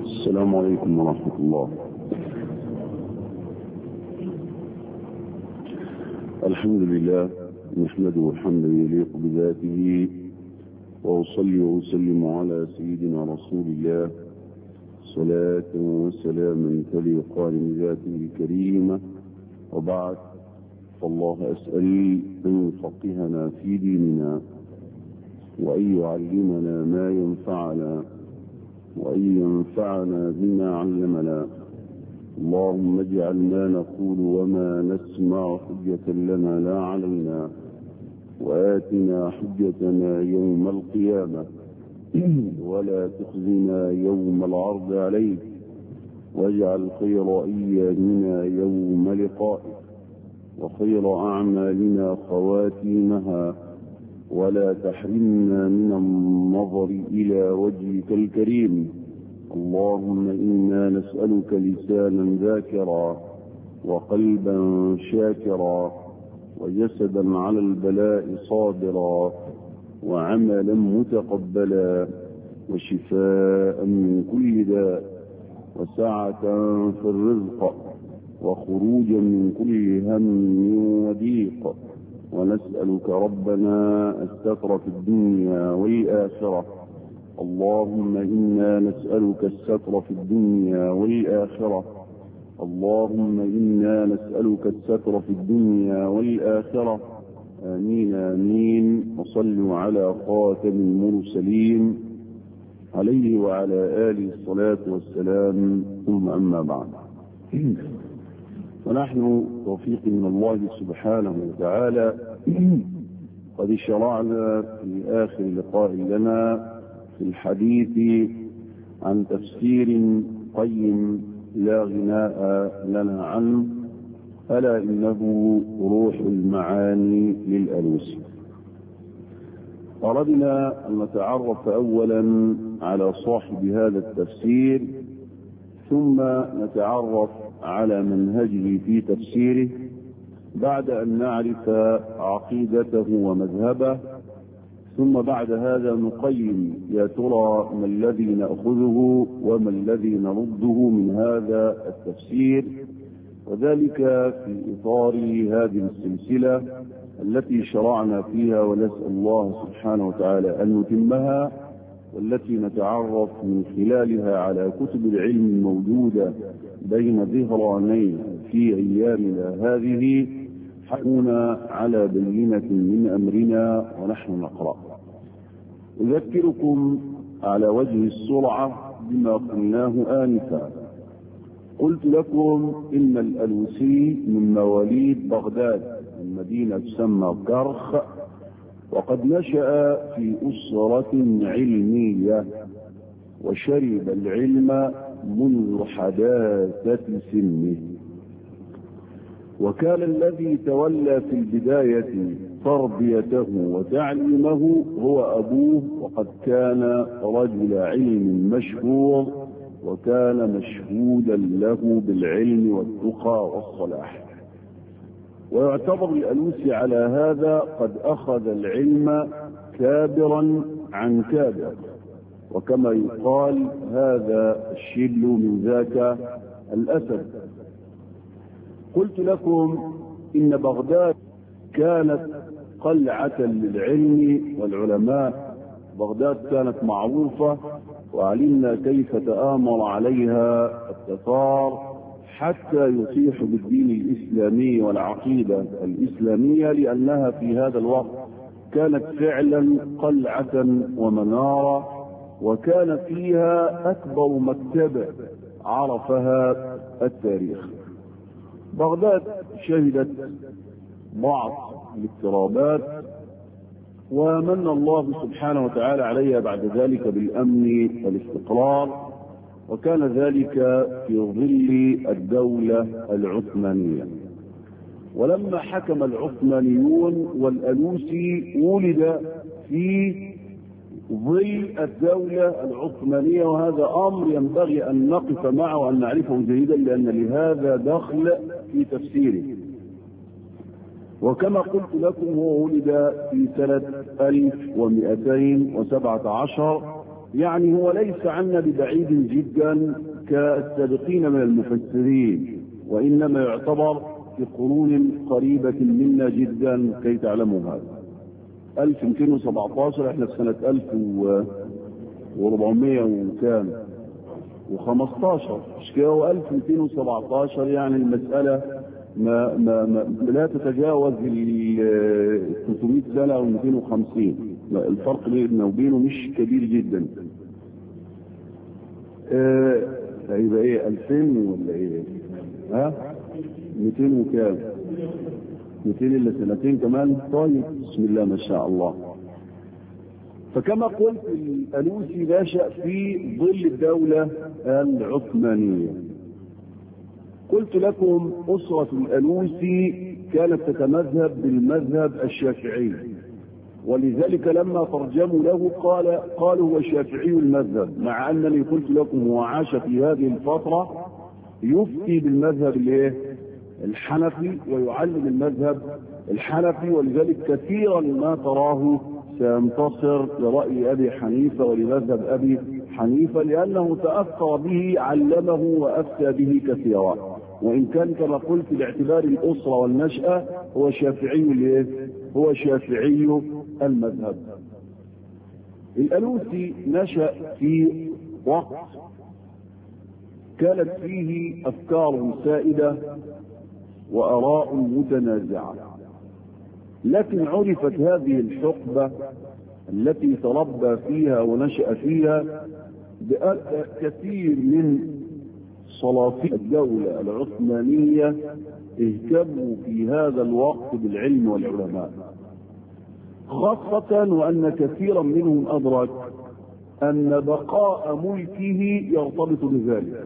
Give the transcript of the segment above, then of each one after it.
السلام عليكم ورحمة الله الحمد لله نحمده حمدا يليق بذاته وأصلي وأسلم على سيدنا رسول الله صلاة وسلاما تليقان بذاته الكريمة وبعد فالله أسأل أن يفقهنا في ديننا وأن يعلمنا ما ينفعنا وأن ينفعنا بما علمنا اللهم اجعل ما نقول وما نسمع حجة لنا لا علينا وآتنا حجتنا يوم القيامة ولا تخزنا يوم العرض عليك واجعل خير أيامنا يوم لقائك وخير أعمالنا خواتيمها ولا تحرمنا من النظر إلى وجهك الكريم اللهم إنا نسألك لسانا ذاكرا وقلبا شاكرا وجسدا على البلاء صابرا وعملا متقبلا وشفاء من كل داء وسعة في الرزق وخروجا من كل هم وضيق ونسألك ربنا الستر في الدنيا والآخرة اللهم إنا نسألك الستر في الدنيا والآخرة اللهم إنا نسألك الستر في الدنيا والآخرة آمين آمين وصلوا على خاتم المرسلين عليه وعلى آله الصلاة والسلام ثم أما بعد ونحن توفيق من الله سبحانه وتعالى قد شرعنا في آخر لقاء لنا في الحديث عن تفسير قيم لا غناء لنا عنه ألا إنه روح المعاني للألوسي أردنا أن نتعرف أولا على صاحب هذا التفسير ثم نتعرف على منهجه في تفسيره بعد أن نعرف عقيدته ومذهبه ثم بعد هذا نقيم يا ترى ما الذي نأخذه وما الذي نرده من هذا التفسير وذلك في إطار هذه السلسلة التي شرعنا فيها ونسأل الله سبحانه وتعالى أن نتمها والتي نتعرف من خلالها على كتب العلم الموجودة بين ظهرانين في أيامنا هذه حقون على بينة من أمرنا ونحن نقرأ أذكركم على وجه السرعة بما قلناه آنفا قلت لكم إن الألوسي من مواليد بغداد من مدينة تسمى كرخ وقد نشأ في أسرة علمية وشرب العلم منذ حداثة سنه وكان الذي تولى في البداية تربيته وتعليمه هو أبوه وقد كان رجل علم مشهور وكان مشهودا له بالعلم والتقى والصلاح ويعتبر الألوسي على هذا قد أخذ العلم كابرا عن كابر وكما يقال هذا الشل من ذاك الأسد قلت لكم إن بغداد كانت قلعة للعلم والعلماء بغداد كانت معروفة وعلمنا كيف تآمر عليها التتار حتى يصيح بالدين الإسلامي والعقيدة الإسلامية لأنها في هذا الوقت كانت فعلا قلعة ومنارة وكان فيها أكبر مكتبة عرفها التاريخ بغداد شهدت بعض الاضطرابات ومن الله سبحانه وتعالى عليها بعد ذلك بالأمن والاستقرار وكان ذلك في ظل الدولة العثمانية ولما حكم العثمانيون والألوسي ولد في ظل الدولة العثمانية وهذا أمر ينبغي أن نقف معه وأن نعرفه جيدا لأن لهذا دخل في تفسيره وكما قلت لكم هو ولد في سنة 1217 يعني هو ليس عنا ببعيد جدا كالسابقين من المفسرين وإنما يعتبر في قرون قريبة منا جدا كي تعلموا هذا 1217 احنا في سنة 1400 وكام و15 مش كده هو 1217 يعني المسألة ما, ما, ما لا تتجاوز ال 300 سنة أو 250 الفرق بيننا وبينه مش كبير جدا آه يبقى ايه 2000 ولا ايه ها 200 وكام 200 الا سنتين كمان طيب بسم الله ما شاء الله فكما قلت الألوسي نشأ في ظل الدولة العثمانية قلت لكم أسرة الألوسي كانت تتمذهب بالمذهب الشافعي ولذلك لما ترجموا له قال قالوا هو شافعي المذهب مع أنني قلت لكم هو عاش في هذه الفترة يفتي بالمذهب الايه؟ الحنفي ويعلم المذهب الحنفي ولذلك كثيرا ما تراه سينتصر لرأي أبي حنيفة ولمذهب أبي حنيفة لأنه تأثر به علمه وأفتى به كثيرا وإن كان كما قلت باعتبار الأسرة والنشأة هو شافعي هو شافعي المذهب الألوسي نشأ في وقت كانت فيه أفكار سائدة وآراء متنازعة لكن عرفت هذه الحقبة التي تربى فيها ونشأ فيها كثير من سلاطين الدولة العثمانية اهتموا في هذا الوقت بالعلم والعلماء خاصة وأن كثيرا منهم أدرك أن بقاء ملكه يرتبط بذلك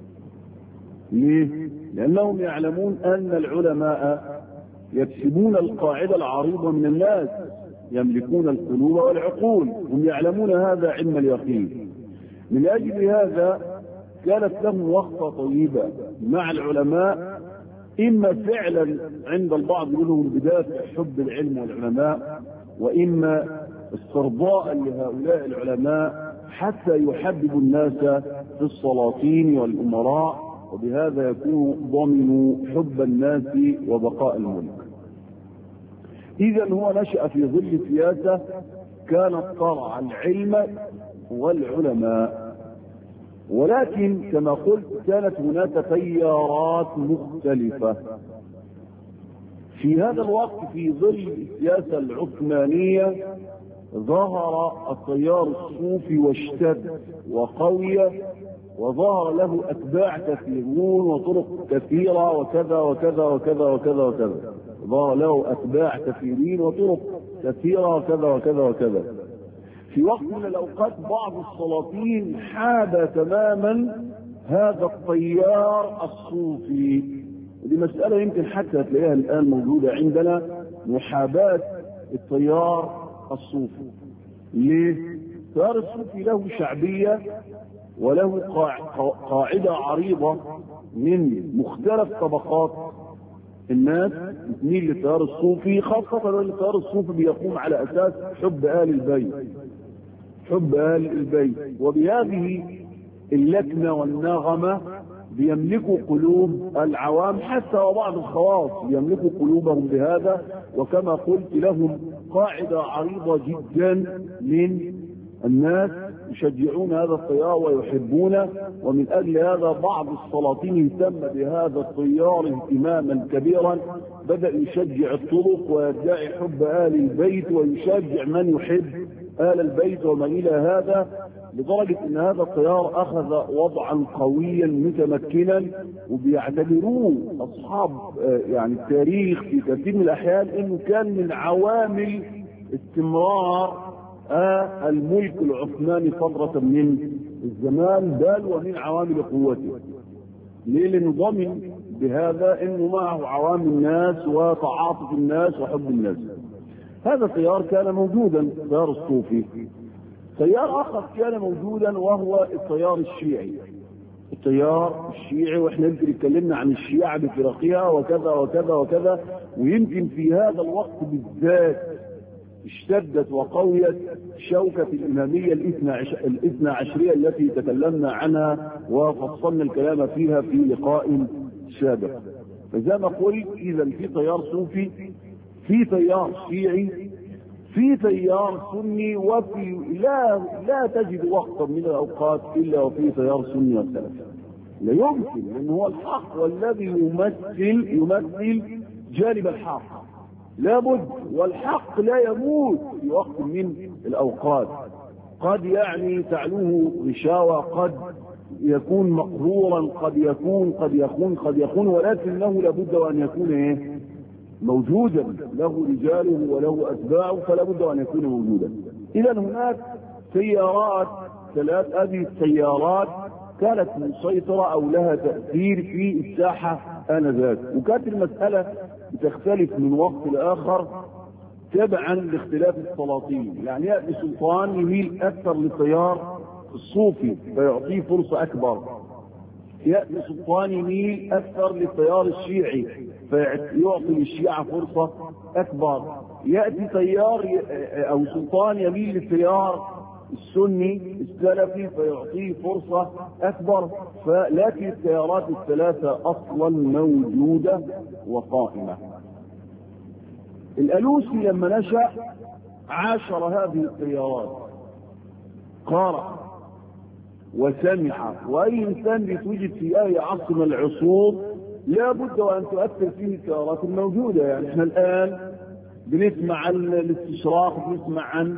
ليه؟ لأنهم يعلمون أن العلماء يكسبون القاعدة العريضة من الناس يملكون القلوب والعقول هم يعلمون هذا علم اليقين من أجل هذا كانت لهم وقفة طيبة مع العلماء إما فعلا عند البعض منهم بدافع حب العلم والعلماء وإما استرضاء لهؤلاء العلماء حتى يحببوا الناس في السلاطين والأمراء وبهذا يكون ضمنوا حب الناس وبقاء الملك إذا هو نشأ في ظل سياسة كانت ترعى العلم والعلماء ولكن كما قلت كانت هناك تيارات مختلفة في هذا الوقت في ظل السياسة العثمانية ظهر التيار الصوفي واشتد وقوي وظهر له أتباع كثيرون وطرق كثيرة وكذا وكذا وكذا وكذا وكذا ظهر له أتباع كثيرين وطرق كثيرة وكذا وكذا وكذا في وقت من الأوقات بعض السلاطين حاب تماما هذا التيار الصوفي ودي مسألة يمكن حتى تلاقيها الآن موجودة عندنا محاباة التيار الصوفي ليه؟ التيار الصوفي له شعبية وله قاعدة عريضة من مختلف طبقات الناس تميل للتيار الصوفي خاصة ان التيار الصوفي بيقوم على اساس حب آل البيت حب آل البيت وبهذه اللكنة والنغمة بيملكوا قلوب العوام حتى وبعض الخواص يملكوا قلوبهم بهذا وكما قلت لهم قاعدة عريضة جدا من الناس يشجعون هذا التيار ويحبونه ومن اجل هذا بعض السلاطين اهتم بهذا التيار اهتماما كبيرا بدا يشجع الطرق ويدعي حب ال البيت ويشجع من يحب ال البيت وما الى هذا لدرجه ان هذا التيار اخذ وضعا قويا متمكنا وبيعتبروه اصحاب يعني التاريخ في كثير من الاحيان انه كان من عوامل استمرار آه الملك العثماني فترة من الزمان بل ومن عوامل قوته ليه لانه ضمن بهذا انه معه عوام الناس وتعاطف الناس وحب الناس هذا التيار كان موجودا التيار الصوفي تيار اخر كان موجودا وهو التيار الشيعي التيار الشيعي واحنا يمكن اتكلمنا عن الشيعة بفرقها وكذا وكذا وكذا ويمكن في هذا الوقت بالذات اشتدت وقويت شوكة الإمامية الاثنى عشرية التي تكلمنا عنها وفصلنا الكلام فيها في لقاء سابق فزي ما قلت إذا في تيار صوفي في تيار شيعي في تيار سني وفي لا لا تجد وقتا من الأوقات إلا وفي تيار سني وسلفي لا يمكن لأن هو الحق والذي يمثل يمثل جانب الحق لابد والحق لا يموت في وقت من الاوقات قد يعني تعلوه غشاوة قد يكون مقهورا قد يكون قد يكون قد يكون ولكنه لابد وان يكون ايه موجودا له رجاله وله اتباعه فلا بد وان يكون موجودا اذا هناك سيارات ثلاث هذه السيارات كانت مسيطرة او لها تأثير في الساحة انذاك وكانت المسألة بتختلف من وقت لاخر تبعا لاختلاف السلاطين يعني يأتي سلطان يميل اكثر للتيار الصوفي فيعطيه فرصة اكبر يأتي سلطان يميل اكثر للتيار الشيعي فيعطي للشيعة فرصة اكبر يأتي تيار او سلطان يميل للتيار السني السلفي فيعطيه فرصة أكبر فلكن التيارات الثلاثة أصلا موجودة وقائمة الألوسي لما نشأ عاشر هذه التيارات قرأ وسمع وأي إنسان بيتوجد في أي عصر من العصور لا بد وأن تؤثر فيه التيارات الموجودة يعني احنا الآن بنسمع عن الاستشراق بنسمع عن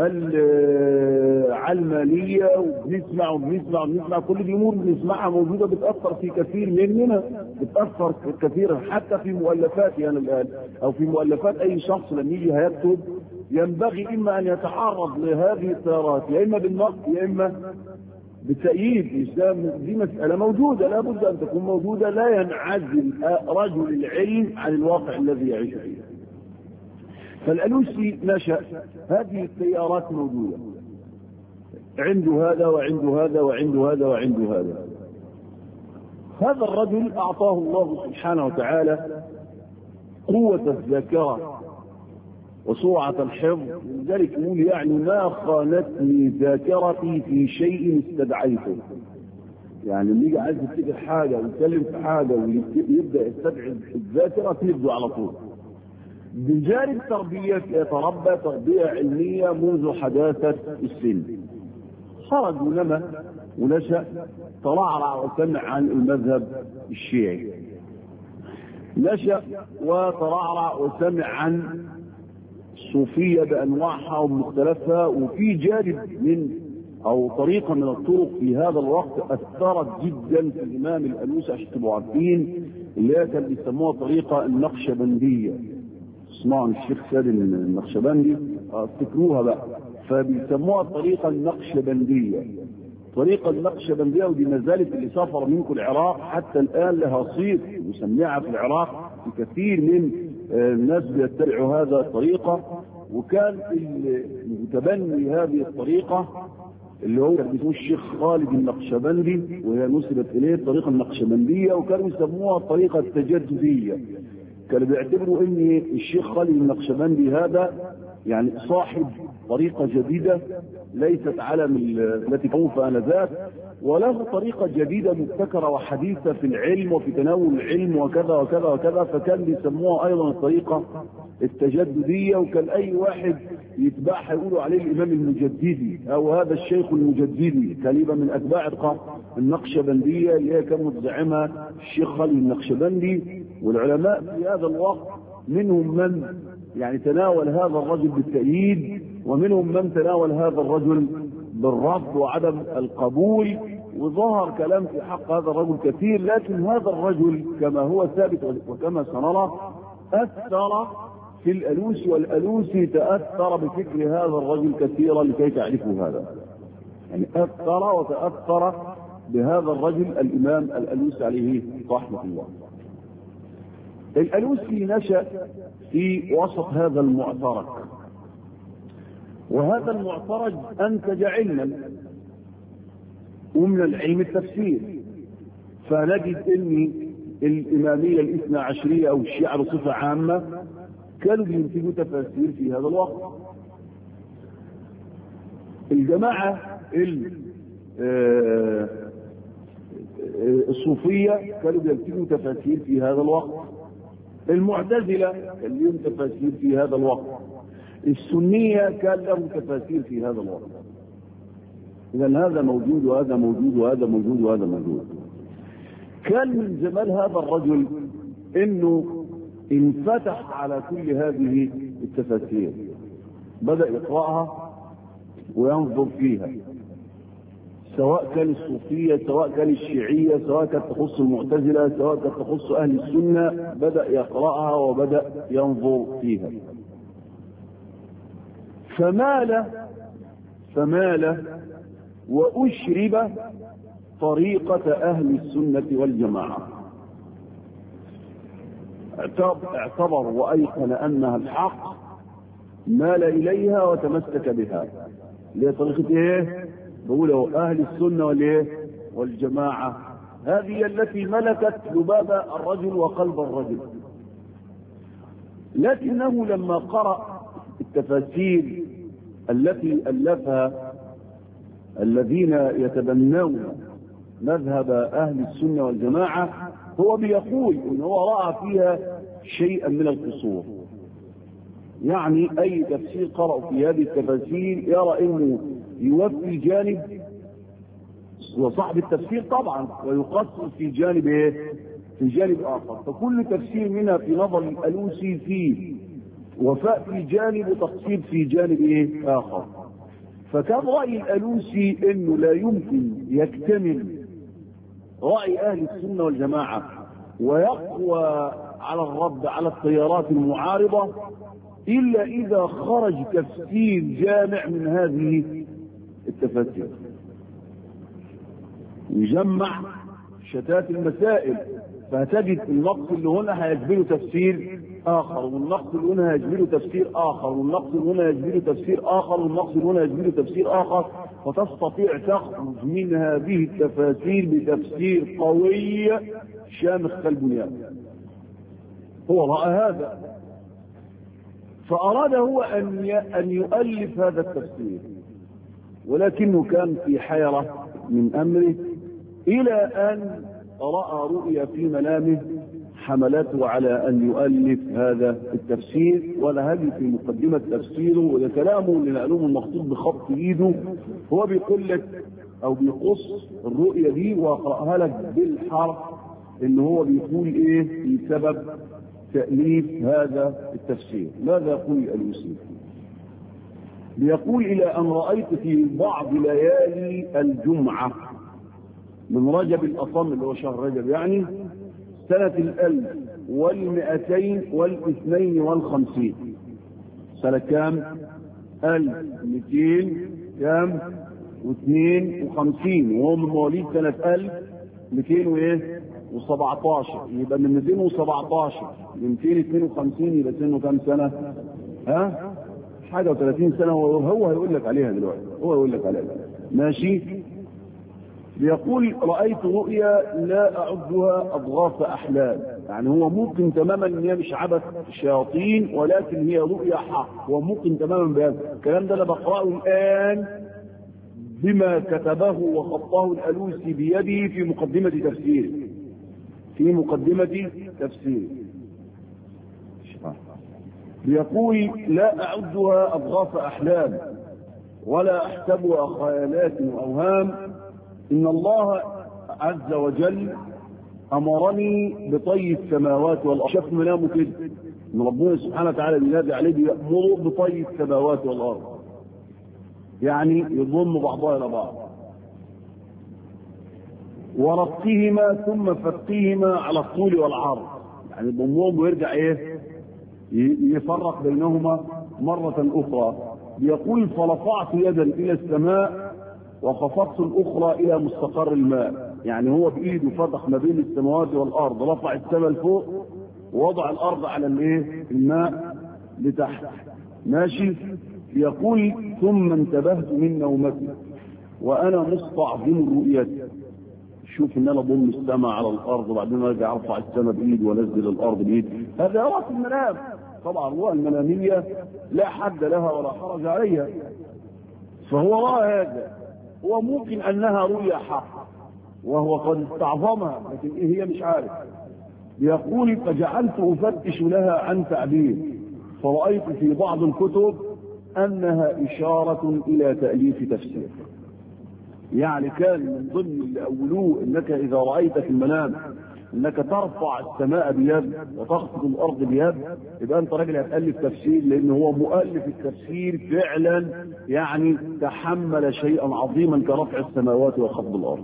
العلمانية وبنسمع وبنسمع وبنسمع كل دي امور بنسمعها موجوده بتاثر في كثير مننا بتاثر كثيرا حتى في مؤلفاتي انا الان او في مؤلفات اي شخص لما يجي هيكتب ينبغي اما ان يتعرض لهذه التيارات يا اما بالنقد يا اما بالتأييد الإسلام دي مسألة موجودة لا بد أن تكون موجودة لا ينعزل رجل العلم عن الواقع الذي يعيش فيه فالألوسي نشأ هذه التيارات موجودة عنده هذا وعنده هذا وعنده هذا وعنده هذا هذا الرجل أعطاه الله سبحانه وتعالى قوة الذاكرة وسرعة الحفظ لذلك يقول يعني ما خانتني ذاكرتي في شيء استدعيته يعني لما يجي عايز يفتكر حاجة ويتكلم في حاجة ويبدأ يستدعي الذاكرة تبدو على طول بجانب تربية يتربى تربية علمية منذ حداثة السن خرج ونمى ونشأ ترعرع وسمع عن المذهب الشيعي نشأ وترعرع وسمع عن الصوفية بأنواعها ومختلفها وفي جانب من أو طريقة من الطرق في هذا الوقت أثرت جدا في الإمام الألوسي عشان تبقوا عارفين اللي هي كان بيسموها طريقة النقشبندية اسمعوا الشيخ سالم النقشبندي افتكروها بقى فبيسموها الطريقة النقشبندية الطريقة النقشبندية ودي ما زالت اللي سافر منكم العراق حتى الآن لها صيت مسمعة في العراق في كثير من الناس بيتبعوا هذا الطريقة وكان المتبني هذه الطريقة اللي هو كان بيسموه الشيخ خالد النقشبندي وهي نسبت اليه الطريقه النقشبنديه وكانوا يسموها الطريقه التجدديه كانوا بيعتبروا ان الشيخ خالد النقشبندي هذا يعني صاحب طريقة جديدة ليست على التي كوف آنذاك وله طريقة جديدة مبتكرة وحديثة في العلم وفي تناول العلم وكذا وكذا وكذا فكان بيسموها أيضا الطريقة التجددية وكان أي واحد يتبعها يقولوا عليه الإمام المجددي أو هذا الشيخ المجددي كلمة من أتباع النقشبندية اللي هي كان متزعمها الشيخ خالد النقشبندي والعلماء في هذا الوقت منهم من يعني تناول هذا الرجل بالتأييد ومنهم من تناول هذا الرجل بالرفض وعدم القبول وظهر كلام في حق هذا الرجل كثير لكن هذا الرجل كما هو ثابت وكما سنرى أثر في الألوسي والألوسي تأثر بفكر هذا الرجل كثيرا لكي تعرفوا هذا يعني أثر وتأثر بهذا الرجل الإمام الألوسي عليه رحمة الله الألوسي نشأ في وسط هذا المعترك وهذا المعترك أنتج علما ومن العلم التفسير فنجد أن الإمامية الاثنى عشرية أو الشيعة بصفة عامة كانوا بينتجوا تفاسير في هذا الوقت الجماعة الصوفية كانوا بينتجوا تفاسير في هذا الوقت المعتزلة كان لهم تفاسير في هذا الوقت السنية كان لهم تفاسير في هذا الوقت إذا هذا موجود وهذا موجود وهذا موجود وهذا موجود كان من جمال هذا الرجل انه انفتح على كل هذه التفاسير بدأ يقرأها وينظر فيها سواء كان الصوفية سواء كان الشيعية سواء كانت تخص المعتزلة سواء كانت تخص أهل السنة بدأ يقرأها وبدأ ينظر فيها فمال فمال وأشرب طريقة أهل السنة والجماعة اعتبر وأيقن أنها الحق مال إليها وتمسك بها اللي هي طريقة إيه؟ بقول أهل السنة والإيه؟ والجماعة هذه التي ملكت لباب الرجل وقلب الرجل لكنه لما قرأ التفاسير التي ألفها الذين يتبنون مذهب أهل السنة والجماعة هو بيقول إن هو رأى فيها شيئا من القصور يعني أي تفسير قرأ في هذه التفاسير يرى أنه يوفي جانب وصاحب التفسير طبعا ويقصر في جانب ايه؟ في جانب آخر فكل تفسير منها في نظر الألوسي فيه وفاء في جانب وتقصير في جانب ايه؟ آخر فكان رأي الألوسي أنه لا يمكن يكتمل رأي أهل السنة والجماعة ويقوى على الرد على التيارات المعارضة إلا إذا خرج تفسير جامع من هذه التفاسير يجمع شتات المسائل فهتجد النقص اللي هنا هيجبله تفسير آخر والنقص اللي هنا هيجبله تفسير آخر والنقص اللي هنا هيجبله تفسير آخر والنقص اللي هنا هيجبله تفسير آخر فتستطيع تخرج من هذه التفاسير بتفسير قوي شامخ كالبنيان هو رأى هذا فأراد هو أن أن يؤلف هذا التفسير ولكنه كان في حيرة من أمره إلى أن رأى رؤيا في منامه حملته على أن يؤلف هذا التفسير ولا هذه في مقدمة تفسيره وده كلامه اللي نقلوه المخطوط بخط إيده هو بيقول لك أو بيقص الرؤيا دي وأقرأها لك بالحرف إن هو بيقول إيه في سبب تأليف هذا التفسير ماذا يقول الألوسي بيقول إلى أن رأيت في بعض ليالي الجمعة من رجب الأصم اللي هو شهر رجب يعني سنة الألف والمئتين والاثنين والخمسين سنة كام؟ ألف مئتين كام؟ واثنين وخمسين وهو من مواليد سنة ألف مئتين وإيه؟ و17 يبقى من 217 ل 252 يبقى سنه كام سنه؟ ها؟ حاجه و30 سنه هو هيقول لك عليها دلوقتي هو يقول لك عليها ماشي؟ بيقول رايت رؤيا لا اعدها اضغاث احلام يعني هو ممكن تماما ان هي مش عبث الشياطين ولكن هي رؤيا حق هو ممكن تماما بهذا الكلام ده انا بقراه الان بما كتبه وخطاه الالوسي بيده في مقدمه تفسيره في مقدمة تفسير بيقول لا أعدها أضغاث أحلام ولا أحسبها خيالات وأوهام إن الله عز وجل أمرني بطي السماوات والأرض شاف منامه كده إن ربنا سبحانه وتعالى بينادي عليه بيأمره بطي السماوات والأرض يعني يضم بعضها إلى بعض وربطهما ثم فقهما على الطول والعرض يعني ضمهم ويرجع ايه يفرق بينهما مرة أخرى بيقول فرفعت يدا إلى السماء وخفضت الأخرى إلى مستقر الماء يعني هو بإيده فتح ما بين السماوات والأرض رفع السماء لفوق ووضع الأرض على الايه الماء لتحت ماشي يقول ثم انتبهت من نومتي وأنا مستعظم رؤيتي شوف ان انا ضم السماء على الارض وبعدين ارجع ارفع السماء بايد وانزل الارض بايد هذا يرى في المنام طبعا الرؤى المنامية لا حد لها ولا حرج عليها فهو رأى هذا هو ممكن أنها رؤيا حق وهو قد استعظمها لكن إيه هي مش عارف يقول فجعلت أفتش لها عن تعبير فرأيت في بعض الكتب أنها إشارة إلى تأليف تفسير يعني كان من ضمن اللي أولوه أنك إذا رأيت في المنام أنك ترفع السماء بيد وتخفض الأرض بيد يبقى أنت راجل هتألف تفسير لأن هو مؤلف التفسير فعلا يعني تحمل شيئا عظيما كرفع السماوات وخفض الأرض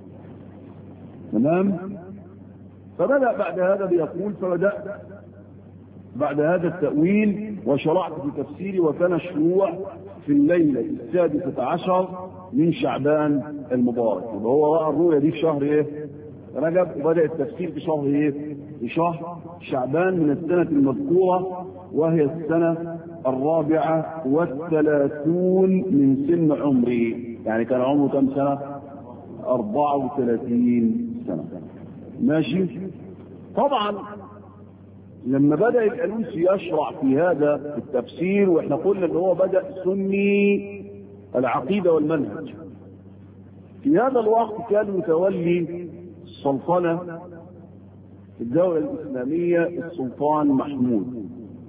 تمام فبدأ بعد هذا بيقول فبدأت بعد هذا التأويل وشرعت في تفسيري وكان الشروع في الليلة السادسة عشر من شعبان المبارك يبقى هو رأى الرؤيا دي في شهر ايه؟ رجب وبدأ التفسير في شهر ايه؟ في شهر شعبان من السنة المذكورة وهي السنة الرابعة والثلاثون من سن عمري يعني كان عمره كم سنة؟ 34 سنة ماشي؟ طبعا لما بدأ الألوسي يشرع في هذا التفسير واحنا قلنا ان هو بدأ سني العقيدة والمنهج في هذا الوقت كان متولي السلطنة في الدولة الإسلامية السلطان محمود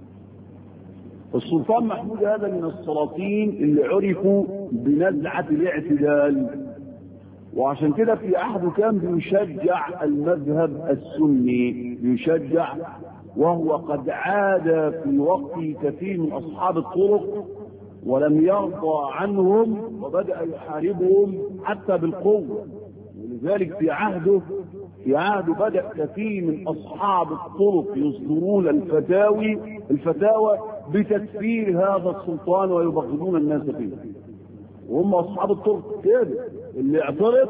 السلطان محمود هذا من السلاطين اللي عرفوا بنزعة الاعتدال وعشان كده في عهده كان بيشجع المذهب السني بيشجع وهو قد عاد في وقته كثير من اصحاب الطرق ولم يرضى عنهم وبدا يحاربهم حتى بالقوه ولذلك في عهده في عهده بدا كثير من اصحاب الطرق يصدرون الفتاوي الفتاوى بتكفير هذا السلطان ويبغضون الناس فيه وهم اصحاب الطرق كده اللي اعترض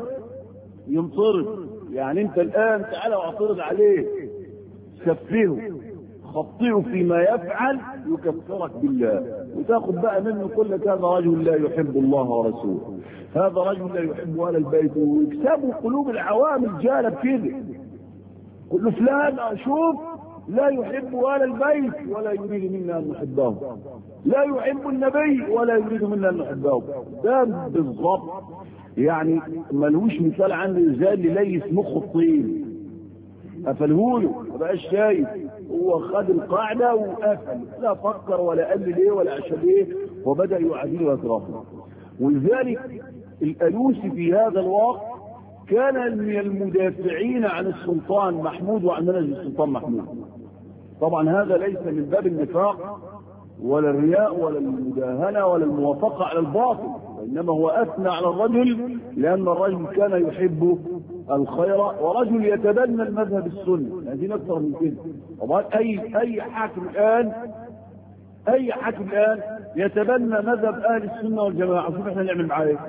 ينطرد يعني انت الان تعالى واعترض عليه كفره خطئه فيما يفعل يكفرك بالله وتاخذ بقى منه كل هذا رجل لا يحب الله ورسوله هذا رجل لا يحب ولا البيت ويكسبوا قلوب العوام الجاله بكده كل فلان اشوف لا يحب ولا البيت ولا يريد منا ان نحبه لا يحب النبي ولا يريد منا ان نحبه ده بالضبط يعني ملوش مثال عندي زي اللي ليس مخ الطين قفلهوله ما بقاش شايف هو خد القاعدة وقفل لا فكر ولا قال ليه ولا عشان ايه وبدأ يعادل ويترافض ولذلك الألوسي في هذا الوقت كان من المدافعين عن السلطان محمود وعن منهج السلطان محمود طبعا هذا ليس من باب النفاق ولا الرياء ولا المداهنة ولا الموافقة على الباطل وإنما هو أثنى على الرجل لأن الرجل كان يحب الخير ورجل يتبنى المذهب السني عايزين أكثر من كده طبعا أي أي حاكم الآن أي حاكم الآن يتبنى مذهب أهل السنة والجماعة شوف احنا نعمل معاه ايه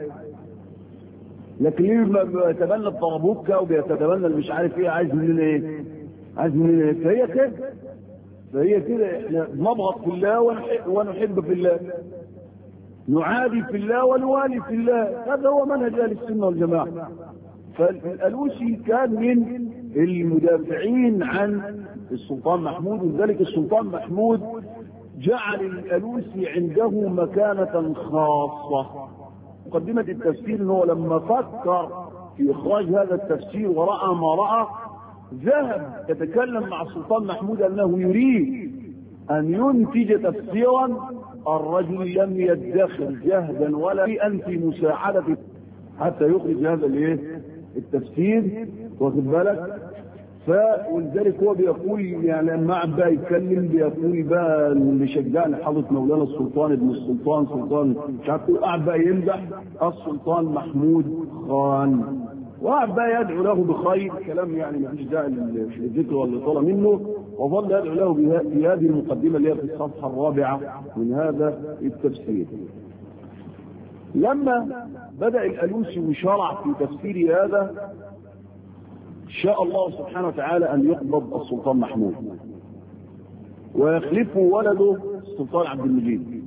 لكن ليه بيتبنى الطربوكة وبيتبنى مش عارف ايه عايز مننا ايه عايز مننا ايه فهي كده فهي كده احنا نبغض في الله ونحب في الله نعادي في الله ونوالي في الله هذا هو منهج اهل السنه والجماعه فالالوسي كان من المدافعين عن السلطان محمود ولذلك السلطان محمود جعل الالوسي عنده مكانه خاصه مقدمه التفسير انه لما فكر في اخراج هذا التفسير وراى ما راى ذهب يتكلم مع السلطان محمود انه يريد ان ينتج تفسيرا الرجل لم يدخر جهدا ولا شيئا في مساعدة حتى يخرج هذا الايه التفسير واخد بالك فولذلك هو بيقول يعني لما قعد بقى يتكلم بيقول بقى اللي شجعني حضرة مولانا السلطان ابن السلطان سلطان مش عارف قعد بقى يمدح السلطان محمود خان وقعد بقى يدعو له بخير كلام يعني ما فيش داعي للذكر والإطالة منه وظل يدعو له في هذه المقدمة اللي هي في الصفحة الرابعة من هذا التفسير لما بدأ الألوسي وشرع في تفسير هذا شاء الله سبحانه وتعالى أن يقبض السلطان محمود ويخلفه ولده السلطان عبد المجيد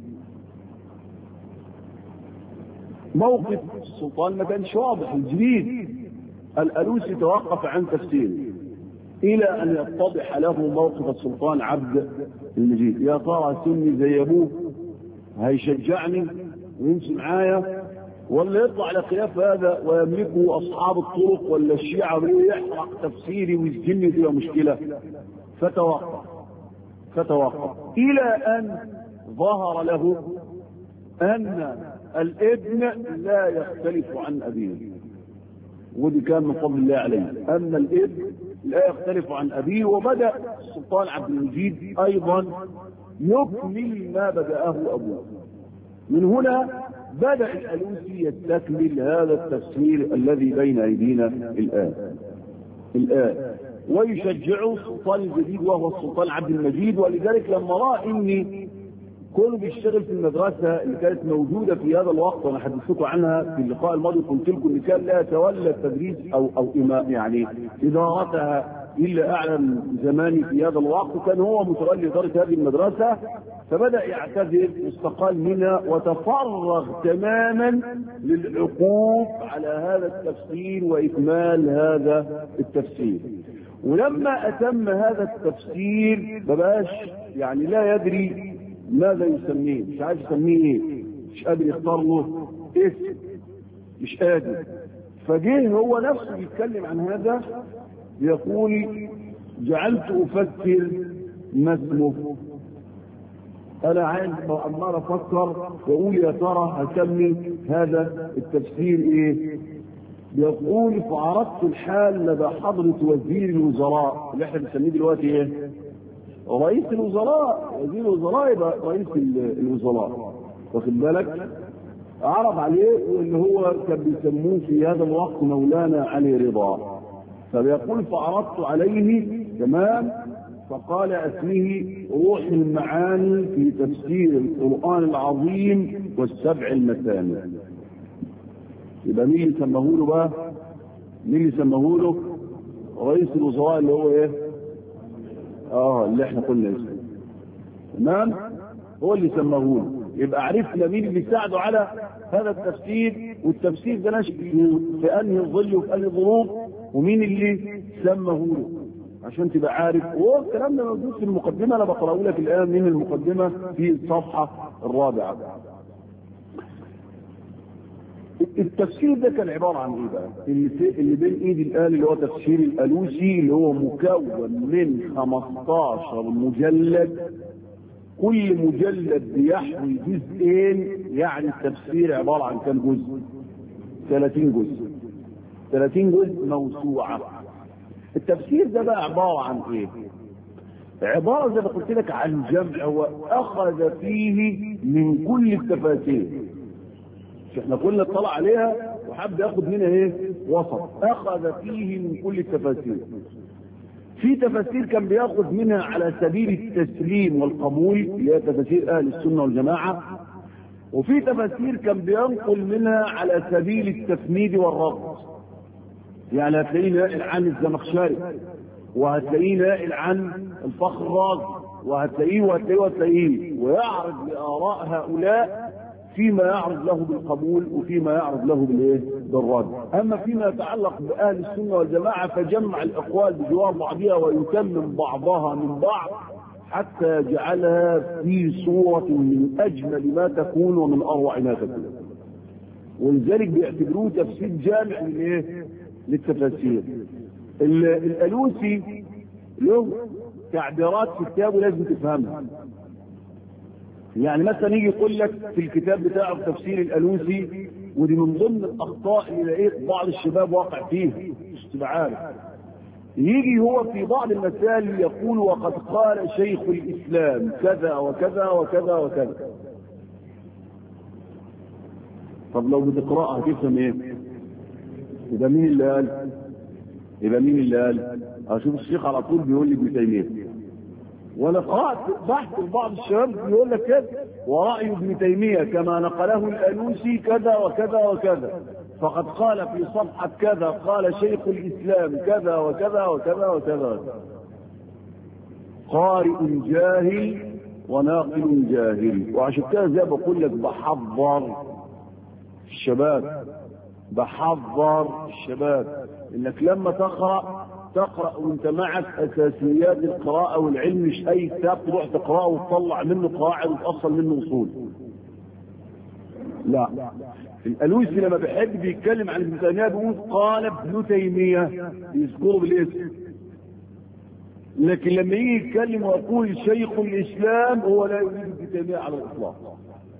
موقف السلطان ما كانش واضح الجديد الألوسي توقف عن تفسيره إلى أن يتضح له موقف السلطان عبد المجيد يا ترى سني زي أبوه هيشجعني ويمشي معايا ولا يطلع على خلاف هذا ويملكه أصحاب الطرق ولا الشيعة يحرق تفسيري ويسجني تبقى مشكلة فتوقف فتوقف إلى أن ظهر له أن الابن لا يختلف عن أبيه ودي كان من فضل الله عليه أن الابن لا يختلف عن أبيه وبدأ السلطان عبد المجيد أيضا يكمل ما بدأه أبوه من هنا بدأ الألوسي يستكمل هذا التفسير الذي بين أيدينا الآن الآن ويشجعه السلطان الجديد وهو السلطان عبد المجيد ولذلك لما رأى إني كونه بيشتغل في المدرسة اللي كانت موجودة في هذا الوقت وأنا حدثتكم عنها في اللقاء الماضي قلت لكم إن كان لا يتولى التدريس أو أو إمام يعني إدارتها إلا أعلم زماني في هذا الوقت وكان هو متولي إدارة هذه المدرسة فبدأ يعتذر واستقال منها وتفرغ تماما للعقوف على هذا التفسير وإكمال هذا التفسير ولما أتم هذا التفسير مبقاش يعني لا يدري ماذا يسميه مش عارف يسميه ايه مش قادر يختار له اسم مش قادر فجه هو نفسه بيتكلم عن هذا يقول جعلت افكر ما اسمه انا عايز عمال افكر واقول يا ترى هسمي هذا التفسير ايه يقول فعرضت الحال لدى حضرة وزير الوزراء اللي احنا بنسميه دلوقتي ايه رئيس الوزراء وزير الوزراء يبقى رئيس الوزراء واخد بالك عرض عليه واللي هو كان بيسموه في هذا الوقت مولانا علي رضا فبيقول فعرضت عليه تمام فقال اسمه روح المعاني في تفسير القرآن العظيم والسبع المثاني يبقى مين اللي سماه له بقى؟ مين اللي سماه له؟ رئيس الوزراء اللي هو ايه؟ اه اللي احنا قلنا اسمه تمام هو اللي سماه له يبقى عرفنا مين اللي ساعده على هذا التفسير والتفسير ده نشأ في انهي ظل وفي انهي ظروف ومين اللي سماه له عشان تبقى عارف هو الكلام ده موجود في المقدمه انا بقراه لك الان من المقدمه في الصفحه الرابعه التفسير ده كان عبارة عن ايه بقى؟ اللي, في اللي بين ايدي الان اللي هو تفسير الالوسي اللي هو مكون من 15 مجلد كل مجلد بيحوي جزئين يعني التفسير عبارة عن كم جزء؟ 30 جزء 30 جزء موسوعة التفسير ده بقى عبارة عن ايه؟ عبارة زي ما قلت لك عن جمع وأخذ فيه من كل التفاسير مش احنا كنا اطلع عليها وحب ياخد منها ايه وسط اخذ فيه من كل التفاسير في تفاسير كان بياخد منها على سبيل التسليم والقبول اللي هي تفاسير اهل السنه والجماعه وفي تفاسير كان بينقل منها على سبيل التفنيد والرفض يعني هتلاقيه ناقل عن الزمخشري وهتلاقيه ناقل عن الفخر الرازي وهتلاقيه وهتلاقيه وهتلاقيه ويعرض لاراء هؤلاء فيما يعرض له بالقبول وفيما يعرض له بالايه؟ بالرد. اما فيما يتعلق باهل السنه والجماعه فجمع الاقوال بجوار بعضها ويتمم بعضها من بعض حتى يجعلها في صوره من اجمل ما تكون ومن اروع ما تكون. ولذلك بيعتبروه تفسير جامع للايه؟ للتفاسير. الالوسي له تعبيرات في كتابه لازم تفهمها. يعني مثلا يجي يقول لك في الكتاب بتاعه في تفسير الالوسي ودي من ضمن الاخطاء اللي لقيت بعض الشباب واقع فيها مش تبقى عارف يجي هو في بعض المسائل يقول وقد قال شيخ الاسلام كذا وكذا وكذا وكذا طب لو بتقراها هتفهم ايه؟ يبقى مين اللي قال؟ يبقى مين اللي قال؟ اشوف الشيخ على طول بيقول لي ابن تيميه وانا قرات بحث لبعض الشباب بيقول لك كده وراي ابن تيميه كما نقله الالوسي كذا وكذا وكذا فقد قال في صفحه كذا قال شيخ الاسلام كذا وكذا وكذا وكذا قارئ جاهل وناقل جاهل وعشان كده زي ما بقول لك بحذر الشباب بحذر الشباب انك لما تقرا تقرا وانت معك اساسيات القراءه والعلم مش اي كتاب تروح تقراه وتطلع منه قواعد وتاصل منه اصول لا الالوسي لما بيحب بيتكلم عن ابن تيميه بيقول قال ابن تيميه يذكره بالاسم لكن لما يجي يتكلم ويقول شيخ الاسلام هو لا يريد ابن تيميه على الاطلاق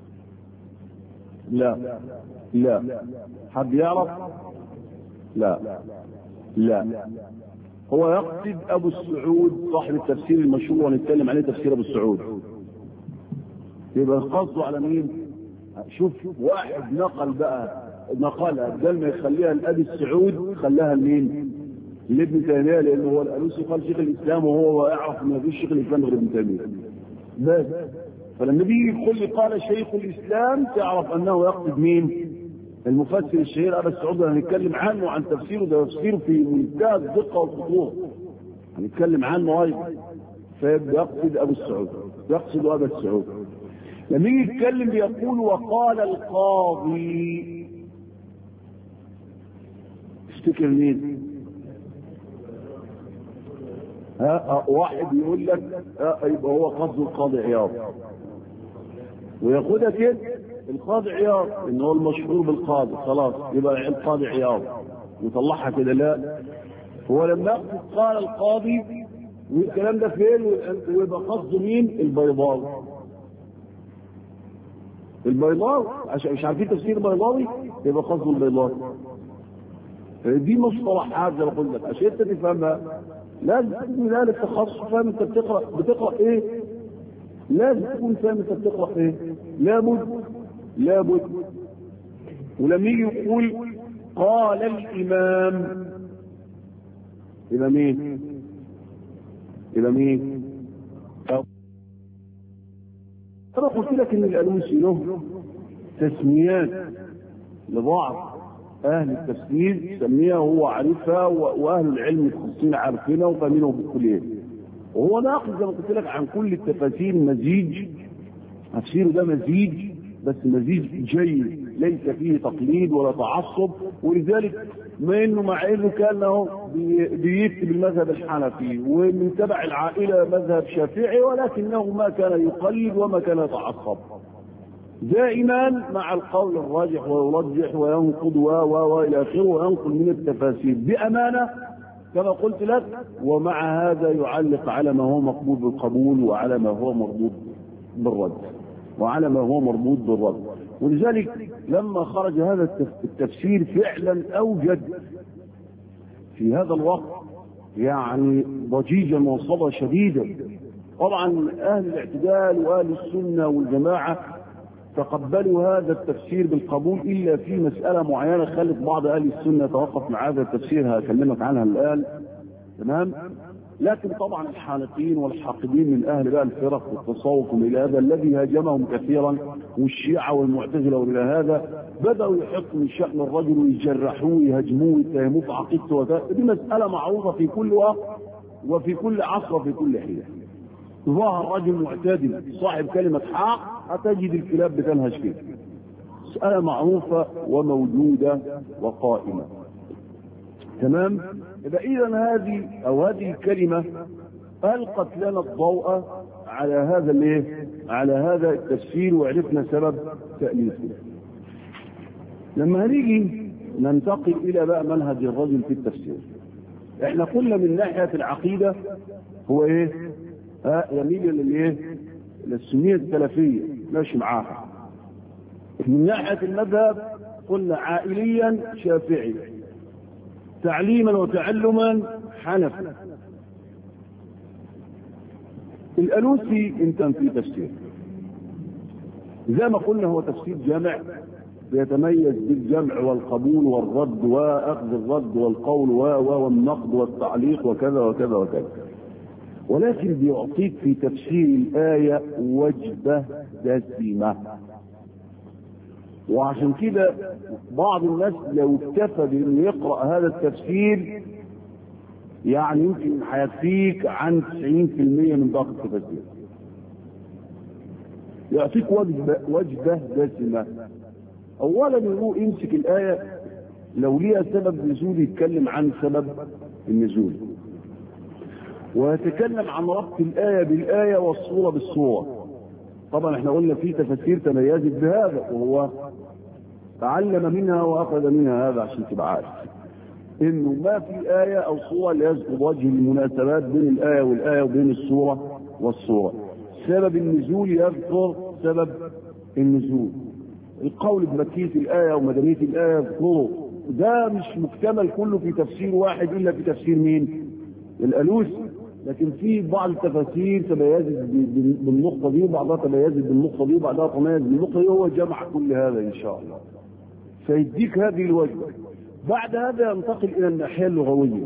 لا لا حد يعرف لا لا هو يقصد ابو السعود صاحب التفسير المشهور ونتكلم عليه تفسير ابو السعود يبقى قصده على مين شوف واحد نقل بقى نقلها بدل ما يخليها لابي السعود خلاها لمين لابن تيميه لانه هو الالوسي قال شيخ الاسلام وهو يعرف ان مفيش شيخ الاسلام غير ابن تيميه بس فلما بيجي يقول لي قال شيخ الاسلام تعرف انه يقصد مين المفسر الشهير ابا السعود هنتكلم عنه وعن تفسيره ده تفسيره في منتهى الدقه والخطوره هنتكلم عنه ايضا فيقصد ابو السعود يقصد ابا السعود لما يجي يتكلم بيقول وقال القاضي افتكر مين ها واحد يقول لك يبقى هو قصده القاضي عياض وياخدها كده القاضي عياض ان هو المشهور بالقاضي خلاص يبقى القاضي عياض يطلعها كده لا هو لما يقصد قال القاضي والكلام ده فين ويبقى قصده مين البيضاوي البيضاوي عشان مش عارفين تفسير البيضاوي يبقى قصده البيضاوي دي مصطلحات زي ما قلت لك عشان انت تفهمها لازم تكون ذلك تخصص فاهم انت بتقرا بتقرا ايه لازم تكون فاهم انت بتقرا ايه لابد لابد ولما يجي يقول قال الامام الى مين الى مين انا قلت لك ان الالوسي له تسميات لبعض اهل التفسير سميها هو عارفها واهل العلم المتخصصين عارفينها وفاهمينها بالكليه وهو ناقل زي ما قلت لك عن كل التفاسير مزيج تفسيره ده مزيج بس مزيج جيد ليس فيه تقليد ولا تعصب ولذلك ما انه مع انه كان له بيكتب المذهب الحنفي ومن تبع العائله مذهب شافعي ولكنه ما كان يقلد وما كان يتعصب دائما مع القول الراجح ويرجح وينقض و و والى اخره وينقل من التفاسير بامانه كما قلت لك ومع هذا يعلق على ما هو مقبول بالقبول وعلى ما هو مردود بالرد وعلى ما هو مربوط بالرد ولذلك لما خرج هذا التفسير فعلا اوجد في هذا الوقت يعني ضجيجا وصدى شديدا طبعا اهل الاعتدال واهل السنه والجماعه تقبلوا هذا التفسير بالقبول الا في مساله معينه خلت بعض اهل السنه يتوقف مع هذا التفسير هكلمك عنها الان تمام لكن طبعا الحانقين والحاقدين من اهل بقى الفرق والتصوف الى هذا الذي هاجمهم كثيرا والشيعه والمعتزله والى هذا بداوا يحطوا من شان الرجل ويجرحوه ويهاجموه ويتهموه في عقيدته وكذا دي مساله معروفه في كل وقت وفي كل عصر وفي كل حين ظهر رجل معتدل صاحب كلمة حق هتجد الكلاب بتنهش فيه مسألة معروفة وموجودة وقائمة تمام يبقى إذا هذه أو هذه الكلمة ألقت لنا الضوء على هذا الايه؟ على هذا التفسير وعرفنا سبب تأليفه. لما هنيجي ننتقل إلى بقى منهج الرجل في التفسير. احنا قلنا من ناحية العقيدة هو ايه؟ ها يميل للايه؟ للسنية السلفية ماشي معاها. من ناحية المذهب قلنا عائليا شافعي. تعليما وتعلما حنفي. الألوسي إن كان في تفسير زي ما قلنا هو تفسير جامع بيتميز بالجمع والقبول والرد واخذ الرد والقول و والنقد والتعليق وكذا وكذا وكذا ولكن بيعطيك في تفسير الآية وجبة دسمة وعشان كده بعض الناس لو اكتفى بانه يقرأ هذا التفسير يعني يمكن هيكفيك عن 90% من باقي التفاسير يعطيك وجبة, وجبة دسمة أولا يقول امسك الآية لو ليها سبب نزول يتكلم عن سبب النزول ويتكلم عن ربط الآية بالآية والصورة بالصورة طبعا احنا قلنا في تفاسير تميزت بهذا وهو تعلم منها واخذ منها هذا عشان تبقى عارف انه ما في آية او صورة ليذكر وجه المناسبات بين الآية والآية وبين الصورة والصورة سبب النزول يذكر سبب النزول القول بمكية الآية ومدنية الآية يذكره ده مش مكتمل كله في تفسير واحد إلا في تفسير مين الألوسي لكن في بعض التفاسير تميزت بالنقطة دي وبعضها تميزت بالنقطة دي وبعضها تميز بالنقطة دي هو جمع كل هذا إن شاء الله فيديك هذه الوجبة بعد هذا ينتقل إلى الناحية اللغوية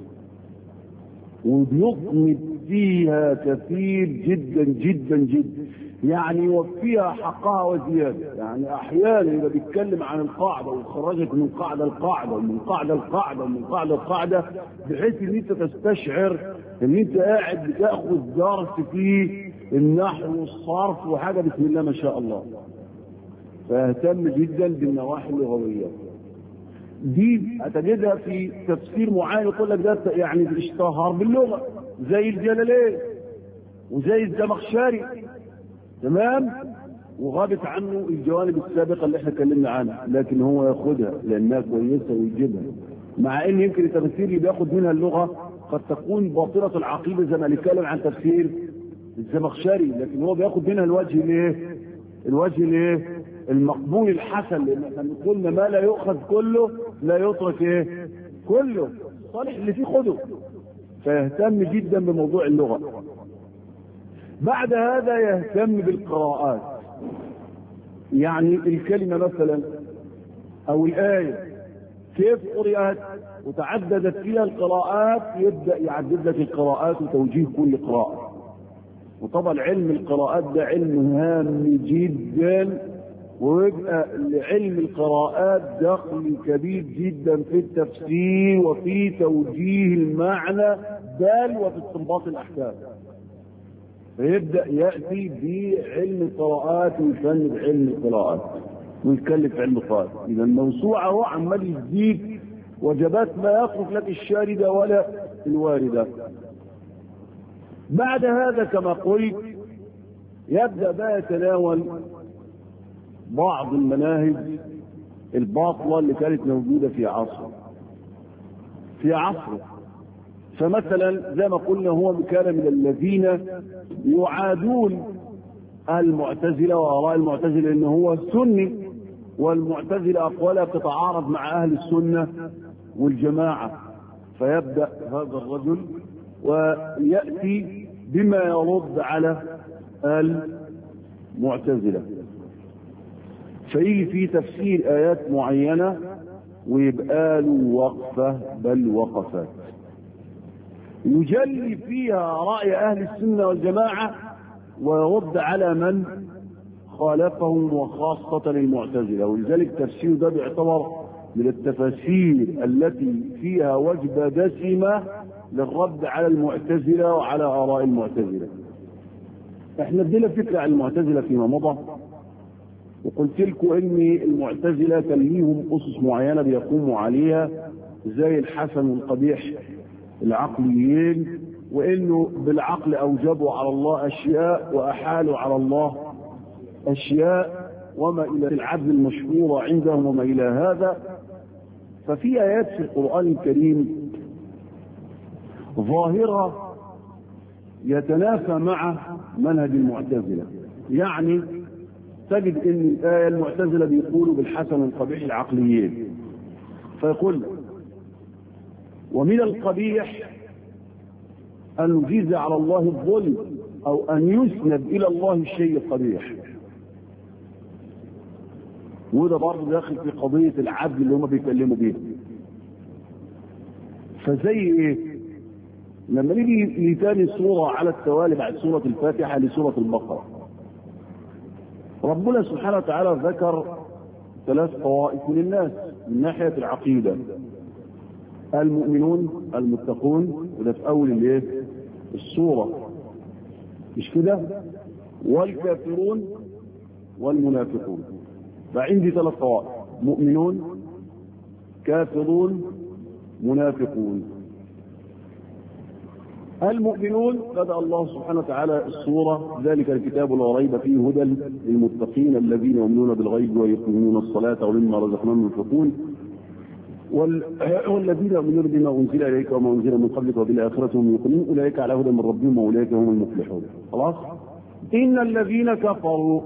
وبيضمد فيها كثير جدا جدا جدا يعني يوفيها حقها وزيادة يعني أحيانا يبقى بيتكلم عن القاعدة ويخرجك من قاعدة القاعدة ومن قاعدة القاعدة ومن قاعدة القاعدة بحيث إن أنت تستشعر إن أنت قاعد بتاخذ درس في النحو والصرف وحاجة بسم الله ما شاء الله فاهتم جدا بالنواحي اللغوية دي هتجدها في تفسير معين يقول لك ده يعني اشتهر باللغة زي الجلالين وزي الزمخشري تمام وغابت عنه الجوانب السابقة اللي احنا اتكلمنا عنها لكن هو ياخدها لانها كويسة ويجيبها مع ان يمكن التفسير اللي بياخد منها اللغة قد تكون باطلة العقيدة زي ما نتكلم عن تفسير الزمخشري لكن هو بياخد منها الوجه الايه؟ الوجه الايه؟ المقبول الحسن لان احنا قلنا ما لا يؤخذ كله لا يترك ايه؟ كله صالح اللي فيه خده فيهتم جدا بموضوع اللغة بعد هذا يهتم بالقراءات يعني الكلمة مثلا أو الآية كيف قرأت وتعددت فيها القراءات يبدأ يعدد لك القراءات وتوجيه كل قراءة وطبعا علم القراءات ده علم هام جدا ويبقى لعلم القراءات دخل كبير جدا في التفسير وفي توجيه المعنى بل وفي استنباط الأحكام فيبدا ياتي بعلم القراءات ويفند علم القراءات ويتكلم في علم القراءات اذا الموسوعه هو عمال يزيد وجبات ما يترك لك الشارده ولا الوارده بعد هذا كما قلت يبدا بقى يتناول بعض المناهج الباطله اللي كانت موجوده في عصره في عصره فمثلا زي ما قلنا هو كان من الذين يعادون المعتزلة وآراء المعتزلة إن هو سني والمعتزلة أقوالها تتعارض مع أهل السنة والجماعة فيبدأ هذا الرجل ويأتي بما يرد على المعتزلة فيجي في تفسير آيات معينة ويبقى له وقفة بل وقفات يجلي فيها رأي أهل السنة والجماعة ويرد على من خالفهم وخاصة المعتزلة ولذلك التفسير ده بيعتبر من التفاسير التي فيها وجبة دسمة للرد على المعتزلة وعلى آراء المعتزلة احنا ادينا فكرة عن المعتزلة فيما مضى وقلت لكم ان المعتزلة كان ليهم اسس معينة بيقوموا عليها زي الحسن والقبيح العقليين وانه بالعقل اوجبوا على الله اشياء واحالوا على الله اشياء وما الى العدل المشهورة عندهم وما الى هذا ففي ايات في القرآن الكريم ظاهرة يتنافى مع منهج المعتزلة يعني تجد ان الآية المعتزلة بيقولوا بالحسن والقبيح العقليين فيقول ومن القبيح أن يجيز على الله الظلم أو أن يسند إلى الله الشيء القبيح وده برضه داخل في قضية العدل اللي هم بيتكلموا بيها فزي ايه؟ لما نيجي لتاني سورة على التوالي بعد سورة الفاتحة لسورة البقرة ربنا سبحانه وتعالى ذكر ثلاث طوائف من الناس من ناحية العقيدة المؤمنون المتقون وده في اول الايه الصوره مش كده والكافرون والمنافقون فعندي ثلاث طوائف مؤمنون كافرون منافقون المؤمنون بدأ الله سبحانه وتعالى السورة ذلك الكتاب لا ريب فيه هدى للمتقين الذين يؤمنون بالغيب ويقيمون الصلاة ومما رزقناهم ينفقون والذين يؤمنون بما أنزل إليك وما أنزل من قبلك وبالآخرة هم يوقنون أولئك على هدى من ربهم وأولئك هم المفلحون خلاص إن الذين كفروا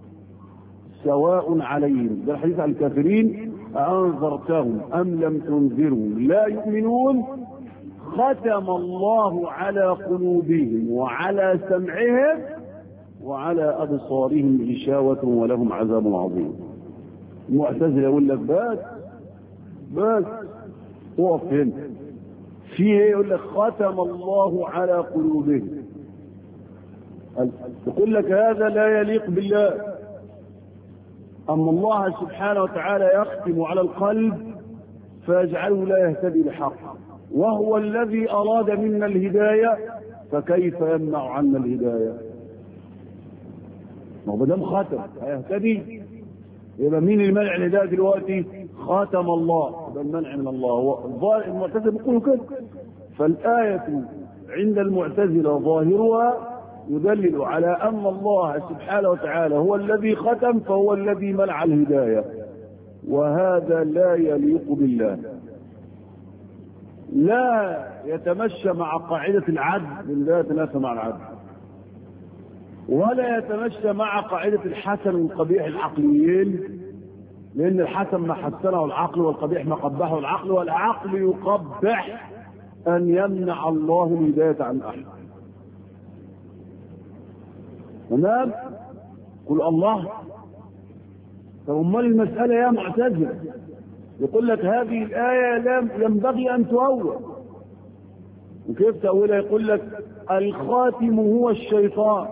سواء عليهم ده الحديث عن الكافرين أنذرتهم أم لم تنذرهم لا يؤمنون ختم الله على قلوبهم وعلى سمعهم وعلى أبصارهم غشاوة ولهم عذاب عظيم المعتزلة يقول لك بس بس وقف هنا في ايه يقول لك ختم الله على قلوبهم يقول لك هذا لا يليق بالله أما الله سبحانه وتعالى يختم على القلب فيجعله لا يهتدي لحق وهو الذي أراد منا الهداية فكيف يمنع عنا الهداية ما هو دام ختم هيهتدي يبقى مين المنع الهداية دلوقتي ختم الله ده المنع من الله هو المعتزله بيقولوا كده فالآية عند المعتزلة ظاهرها يدلل على أن الله سبحانه وتعالى هو الذي ختم فهو الذي منع الهداية وهذا لا يليق بالله لا يتمشى مع قاعدة العدل لا يتنافى مع العدل ولا يتمشى مع قاعدة الحسن والقبيح العقليين لأن الحسن ما حسنه العقل والقبيح ما قبحه العقل والعقل يقبح أن يمنع الله الهداية عن أحد تمام قل الله طب امال المسألة يا معتزلة يقول لك هذه الآية لم ينبغي أن تؤول وكيف تأولها يقول لك الخاتم هو الشيطان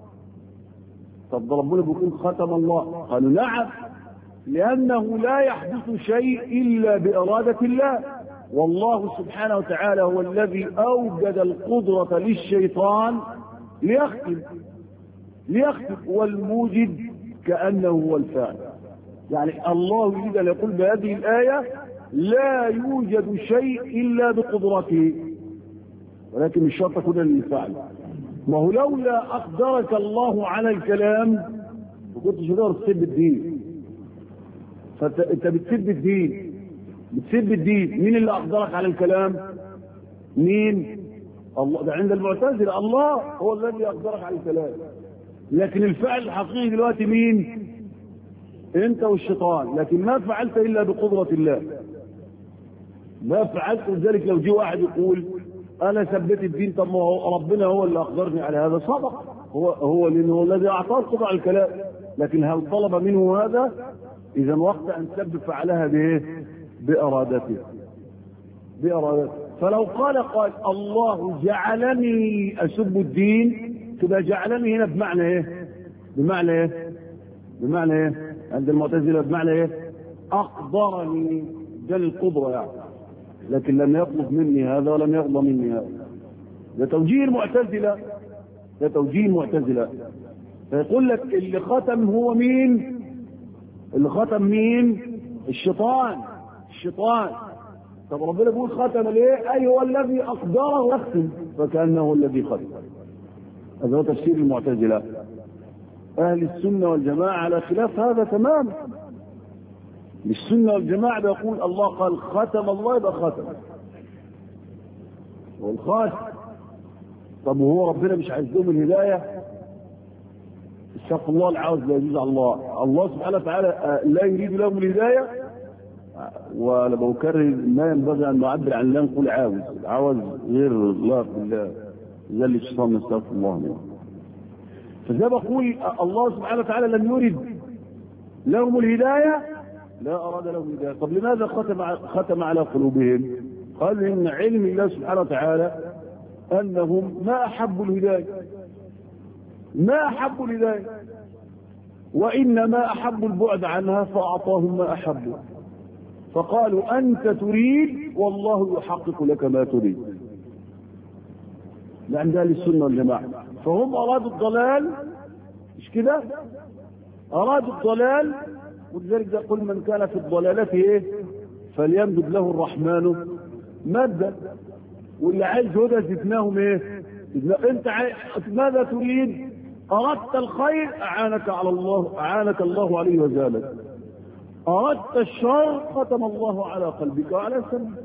طب ربنا بيقول ختم الله قالوا نعم لأنه لا يحدث شيء إلا بإرادة الله والله سبحانه وتعالى هو الذي أوجد القدرة للشيطان ليختم ليختم والموجد كأنه هو الفاعل يعني الله يريد أن يقول بهذه الآية لا يوجد شيء إلا بقدرته ولكن مش شرط كده للفعل ما هو لولا أقدرك الله على الكلام ما كنتش تقدر تسب الدين فانت بتسب الدين بتسب الدين مين اللي أقدرك على الكلام مين الله ده عند المعتزلة الله هو الذي أقدرك على الكلام لكن الفعل الحقيقي دلوقتي مين انت والشيطان لكن ما فعلت الا بقدرة الله ما فعلت ذلك لو جه واحد يقول انا ثبت الدين طب ما هو ربنا هو اللي اقدرني على هذا صدق هو هو لانه هو الذي اعطاه القدرة على الكلام لكن هل طلب منه هذا اذا وقت ان سب فعلها بايه بارادته بارادته فلو قال قال الله جعلني اسب الدين تبقى جعلني هنا بمعنى ايه بمعنى ايه بمعنى ايه عند المعتزلة بمعنى ايه اقدرني ده القدرة يعني لكن لم يطلب مني هذا ولم يرضى مني هذا ده توجيه المعتزلة ده توجيه المعتزلة فيقول لك اللي ختم هو مين اللي ختم مين الشيطان الشيطان طب ربنا بيقول ختم ليه اي هو الذي اقدره يختم فكانه هو الذي ختم هذا هو تفسير المعتزلة أهل السنة والجماعة على خلاف هذا تماما السنة والجماعة يقول الله قال ختم الله يبقى ختم والخاتم طب وهو ربنا مش عايز لهم الهداية اتقوا الله العاوز لا يجوز على الله الله سبحانه وتعالى لا يريد لهم الهداية ولما بكرر ما ينبغي أن نعبر عن الله نقول عاوز عاوز غير الله بالله زي اللي الشيطان نستغفر الله منه فزي بقول الله سبحانه وتعالى لم يرد لهم الهداية لا أراد لهم الهداية طب لماذا ختم ختم على قلوبهم قال إن علم الله سبحانه وتعالى أنهم ما أحبوا الهداية ما أحبوا الهداية وإنما أحبوا البعد عنها فأعطاهم ما أحبوا فقالوا أنت تريد والله يحقق لك ما تريد عند اهل السنه والجماعه فهم ارادوا الضلال مش كده ارادوا الضلال ولذلك ده قل من كان في الضلاله ايه فليمدد له الرحمن مدا واللي عايز هدى زدناهم ايه انت عايز ماذا تريد اردت الخير اعانك على الله اعانك الله عليه وزالك اردت الشر ختم الله على قلبك وعلى سمعك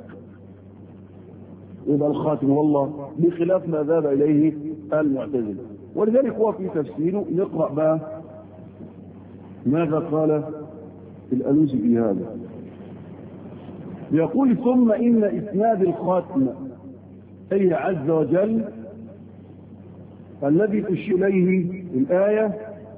يبقى الخاتم والله بخلاف ما ذهب اليه المعتزله ولذلك هو في تفسيره نقرا بقى ماذا قال الالوسي في هذا يقول ثم ان اسناد الخاتم اي عز وجل الذي تشير اليه الايه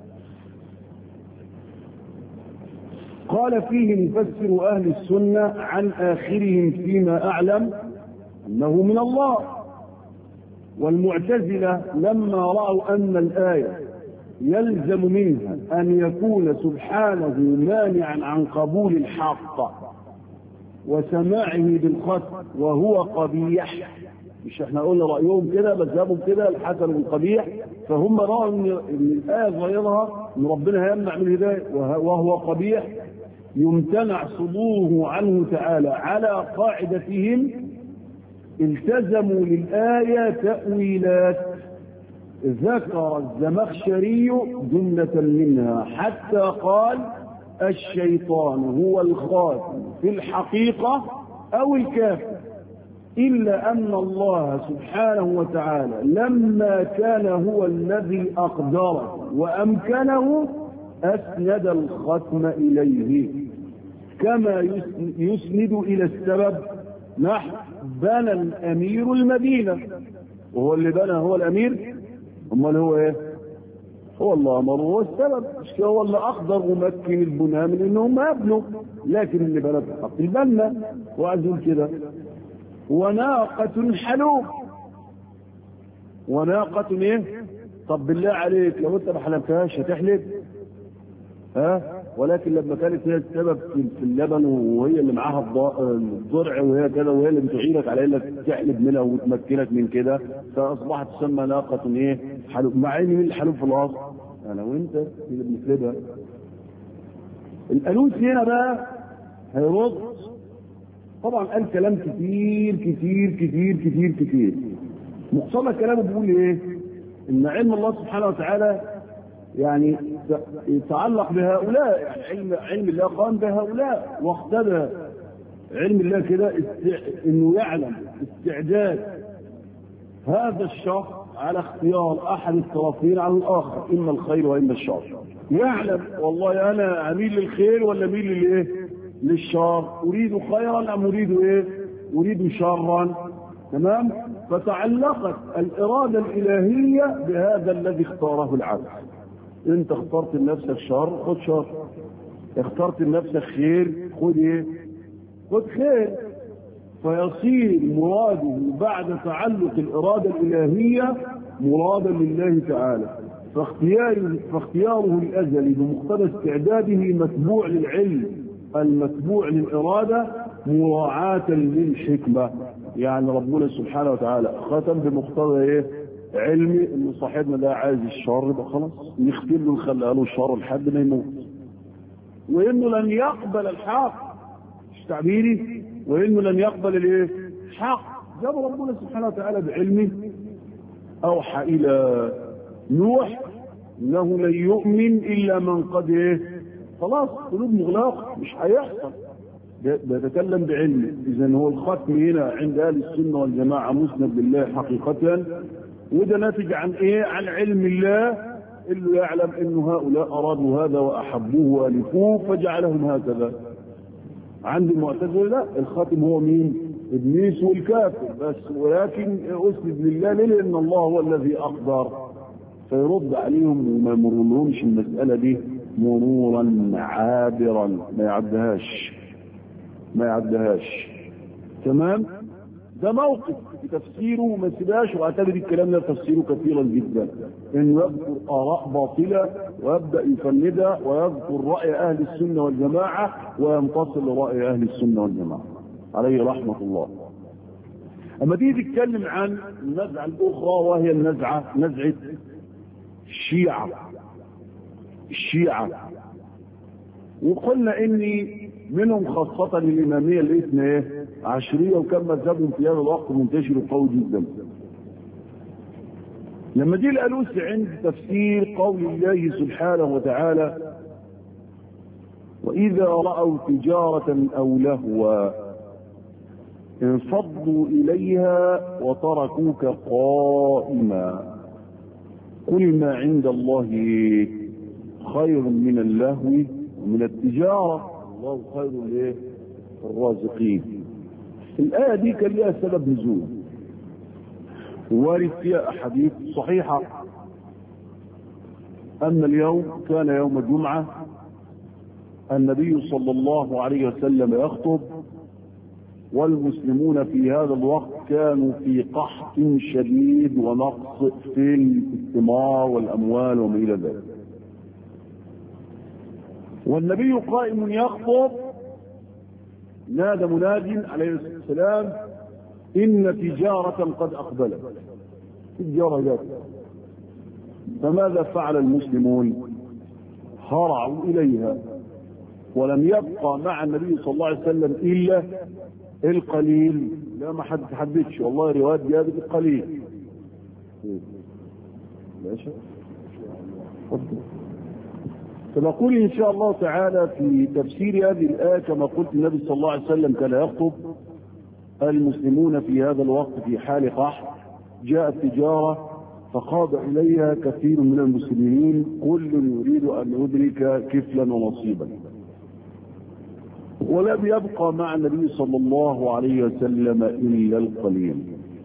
قال فيه مفسر اهل السنه عن اخرهم فيما اعلم انه من الله والمعتزله لما راوا ان الايه يلزم منها ان يكون سبحانه مانعا عن قبول الحق وسماعه بالختم وهو قبيح مش احنا قلنا رايهم كده مذهبهم كده الحسن والقبيح فهم راوا ان الايه ظاهرها ان ربنا هيمنع من الهدايه وهو قبيح يمتنع صدوره عنه تعالى على قاعدتهم التزموا للآية تأويلات ذكر الزمخشري جملة منها حتى قال الشيطان هو الخاتم في الحقيقة أو الكافر إلا أن الله سبحانه وتعالى لما كان هو الذي أقدره وأمكنه أسند الختم إليه كما يسند إلى السبب نحن بنى الأمير المدينة وهو اللي بنى هو الأمير أمال هو إيه؟ هو الله أمر هو السبب مش هو اللي أقدر ومكن البناء من إنهم يبنوا لكن اللي بنى بحق البنا وعزول كده وناقة حلوب وناقة ايه؟ طب بالله عليك لو انت ما حلبتهاش هتحلب؟ ها؟ ولكن لما كانت هي السبب في اللبن وهي اللي معاها الضرع وهي كده وهي اللي بتعينك على انك تحلب منها وتمكنك من كده فاصبحت تسمى ناقة ايه؟ حلوب مع ان مين الحلوب في الاصل؟ انا وانت اللي بنحلبها. الالوس هنا بقى هيرد طبعا قال كلام كتير كتير كتير كتير كتير مقتضى كلامه بيقول ايه؟ ان علم الله سبحانه وتعالى يعني يتعلق بهؤلاء يعني علم علم الله قام بهؤلاء واقتدى علم الله كده استع... انه يعلم استعداد هذا الشخص على اختيار احد الطرفين عن الاخر اما الخير واما الشر يعلم والله انا اميل للخير ولا اميل للايه؟ للشر اريد خيرا ام اريد ايه؟ اريد شرا تمام؟ فتعلقت الاراده الالهيه بهذا الذي اختاره العبد انت اخترت لنفسك شر خد شر اخترت لنفسك خير خد ايه خد خير فيصير مراده بعد تعلق الإرادة الإلهية مرادا لله تعالى فاختياره, فاختياره الأزلي بمقتضى استعداده متبوع للعلم المتبوع للإرادة مراعاة للحكمة يعني ربنا سبحانه وتعالى ختم بمقتضى ايه علمي ان صاحبنا ده عايز الشر يبقى خلاص نختم له نخلي له الشر لحد ما يموت وانه لن يقبل الحق مش تعبيري وانه لن يقبل الايه الحق جاب ربنا سبحانه وتعالى بعلمه اوحى الى نوح انه لن يؤمن الا من قد ايه خلاص قلوب مغلقه مش هيحصل بيتكلم بعلمه اذا هو الختم هنا عند اهل السنه والجماعه مسند لله حقيقه وده ناتج عن ايه عن علم الله اللي يعلم ان هؤلاء ارادوا هذا واحبوه والفوه فجعلهم هكذا عند المعتزله لا الخاتم هو مين ابليس والكافر بس ولكن اسند لله ليه لان الله هو الذي اقدر فيرد عليهم وما يمرلهمش المساله دي مرورا عابرا ما يعدهاش ما يعدهاش تمام ده موقف في تفسيره وما سيبهاش واعتبر الكلام ده تفسيره كثيرا جدا انه يذكر اراء باطله ويبدا يفندها ويذكر راي اهل السنه والجماعه وينتصر لراي اهل السنه والجماعه عليه رحمه الله اما تيجي تتكلم عن النزعه الاخرى وهي النزعه نزعه الشيعه الشيعه وقلنا ان منهم خاصة الإمامية الاثنى ايه؟ عشرية وكان مذهبهم في هذا الوقت منتشر وقوي جدا. لما جه الألوسي عند تفسير قول الله سبحانه وتعالى وإذا رأوا تجارة أو لهوا انفضوا إليها وتركوك قائما قل ما عند الله خير من اللهو ومن التجارة الله خير الايه الرازقين الآية دي كان لها سبب نزول وارد فيها أحاديث صحيحة أن اليوم كان يوم الجمعة النبي صلى الله عليه وسلم يخطب والمسلمون في هذا الوقت كانوا في قحط شديد ونقص في الثمار والاموال وما الى ذلك. والنبي قائم يخطب نادى مناد عليه الصلاه والسلام ان تجاره قد اقبلت. التجاره جاءت. فماذا فعل المسلمون؟ هرعوا اليها ولم يبقى مع النبي صلى الله عليه وسلم الا القليل لا ما حد تحددش والله روايات جابت القليل ماشي فنقول ان شاء الله تعالى في تفسير هذه الايه كما قلت النبي صلى الله عليه وسلم كان يخطب المسلمون في هذا الوقت في حال قحط جاءت تجاره فقاد اليها كثير من المسلمين كل يريد ان يدرك كفلا ونصيبا ولم يبقى مع النبي صلى الله عليه وسلم إلا القليل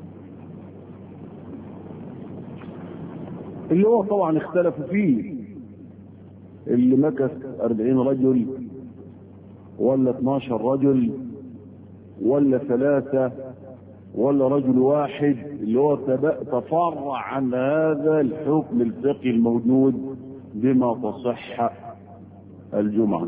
اللي هو طبعا اختلفوا فيه اللي مكث أربعين رجل ولا 12 رجل ولا ثلاثة ولا رجل واحد اللي هو تفرع عن هذا الحكم الفقهي الموجود بما تصح الجمعه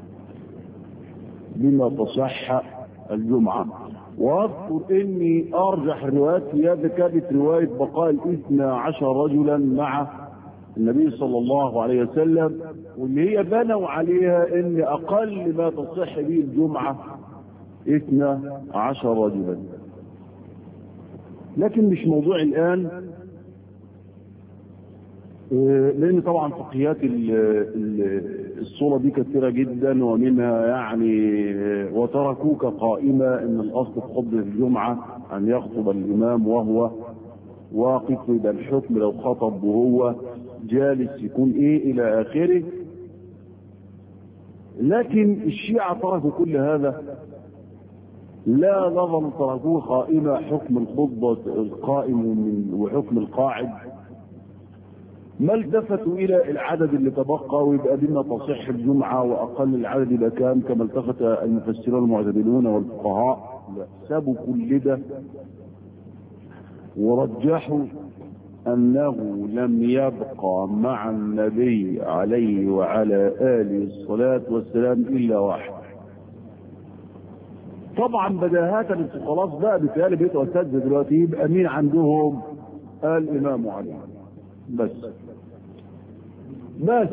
بما تصح الجمعة واذكر اني ارجح الروايات في هذا كانت رواية بقاء الاثنى عشر رجلا مع النبي صلى الله عليه وسلم واللي هي بنوا عليها ان اقل ما تصح به الجمعة اثنى عشر رجلا لكن مش موضوع الان لان طبعا فقهيات الصوره دي كثيره جدا ومنها يعني وتركوك قائمه ان الاصل في خطبه الجمعه ان يخطب الامام وهو واقف اذا الحكم لو خطب وهو جالس يكون ايه الى اخره لكن الشيعة تركوا كل هذا لا نظر تركوه قائمة حكم الخطبة القائم وحكم القاعد ما التفتوا الى العدد اللي تبقى ويبقى بما تصح الجمعه واقل العدد يبقى كام كما التفت المفسرون المعتدلون والفقهاء لا سابوا كل ده ورجحوا انه لم يبقى مع النبي عليه وعلى اله الصلاه والسلام الا واحد طبعا بداهة انتوا خلاص بقى بتهيألي بقيتوا اساتذه دلوقتي يبقى مين عندهم؟ الامام علي بس بس